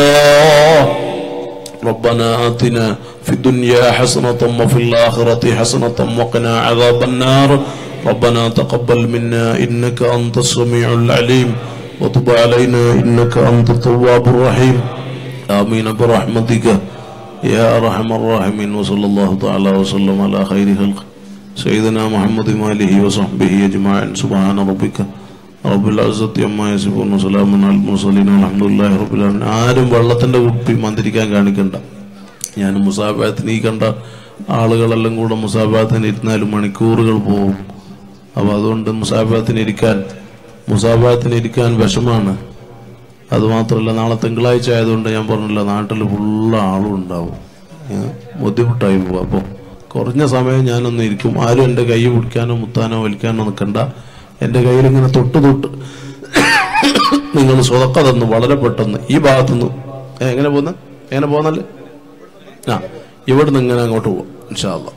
ربنا آتنا في الدنيا حسنة وفي الآخرة حسنة وقنا عذاب النار ربنا تقبل منا إنك أنت السميع العليم وتب علينا إنك أنت التواب الرحيم آمين برحمتك يا أرحم الراحمين وصلى الله تعالى وسلم على خير خلق سيدنا محمد وآله وصحبه أجمعين سبحان ربك رب العزة عما يصفون وسلام على المرسلين والحمد لله رب العالمين ആരും വെള്ളത്തിന്റെ കുപ്പി മന്ത്രിക്കാൻ കാണിക്കണ്ട ഞാൻ മുസാബാത്തിന് ഈ കണ്ട ആളുകളെല്ലാം കൂടെ മുസാബാത്തിന് ഇരുന്നാലും മണിക്കൂറുകൾ പോകും അപ്പൊ അതുകൊണ്ട് മുസാബാത്തിന് ഇരിക്കാൻ മുസാബാത്തിന് ഇരിക്കാൻ വിഷമാണ് അതുമാത്രമല്ല നാളെ തിങ്കളാഴ്ച ആയതുകൊണ്ട് ഞാൻ പറഞ്ഞില്ല നാട്ടിൽ ഫുള്ള് ആളും ഉണ്ടാവും ഏ, ബുദ്ധിമുട്ടായി പോകും അപ്പോൾ കുറഞ്ഞ സമയം ഞാനൊന്ന് ഇരിക്കും ആരും എൻ്റെ കൈ പിടിക്കാനോ മുത്താനോ വലിക്കാനോ നിൽക്കണ്ട എൻ്റെ കയ്യിൽ ഇങ്ങനെ തൊട്ട് തൊട്ട് നിങ്ങൾ സ്വതക്ക തന്നു വളരെ പെട്ടെന്ന് ഈ ഭാഗത്തുനിന്ന് ഏ, എങ്ങനെ പോകുന്ന എങ്ങനെ പോകുന്നല്ലേ ആ ഇവിടുന്ന് ഇങ്ങനെ അങ്ങോട്ട് പോവാം ഇൻഷാല്ല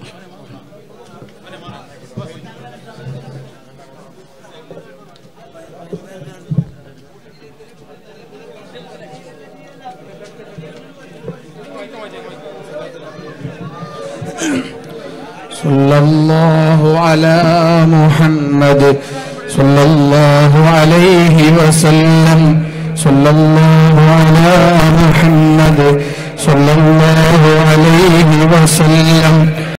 صلى الله على محمد صلى الله عليه وسلم صلى الله على محمد صلى الله عليه وسلم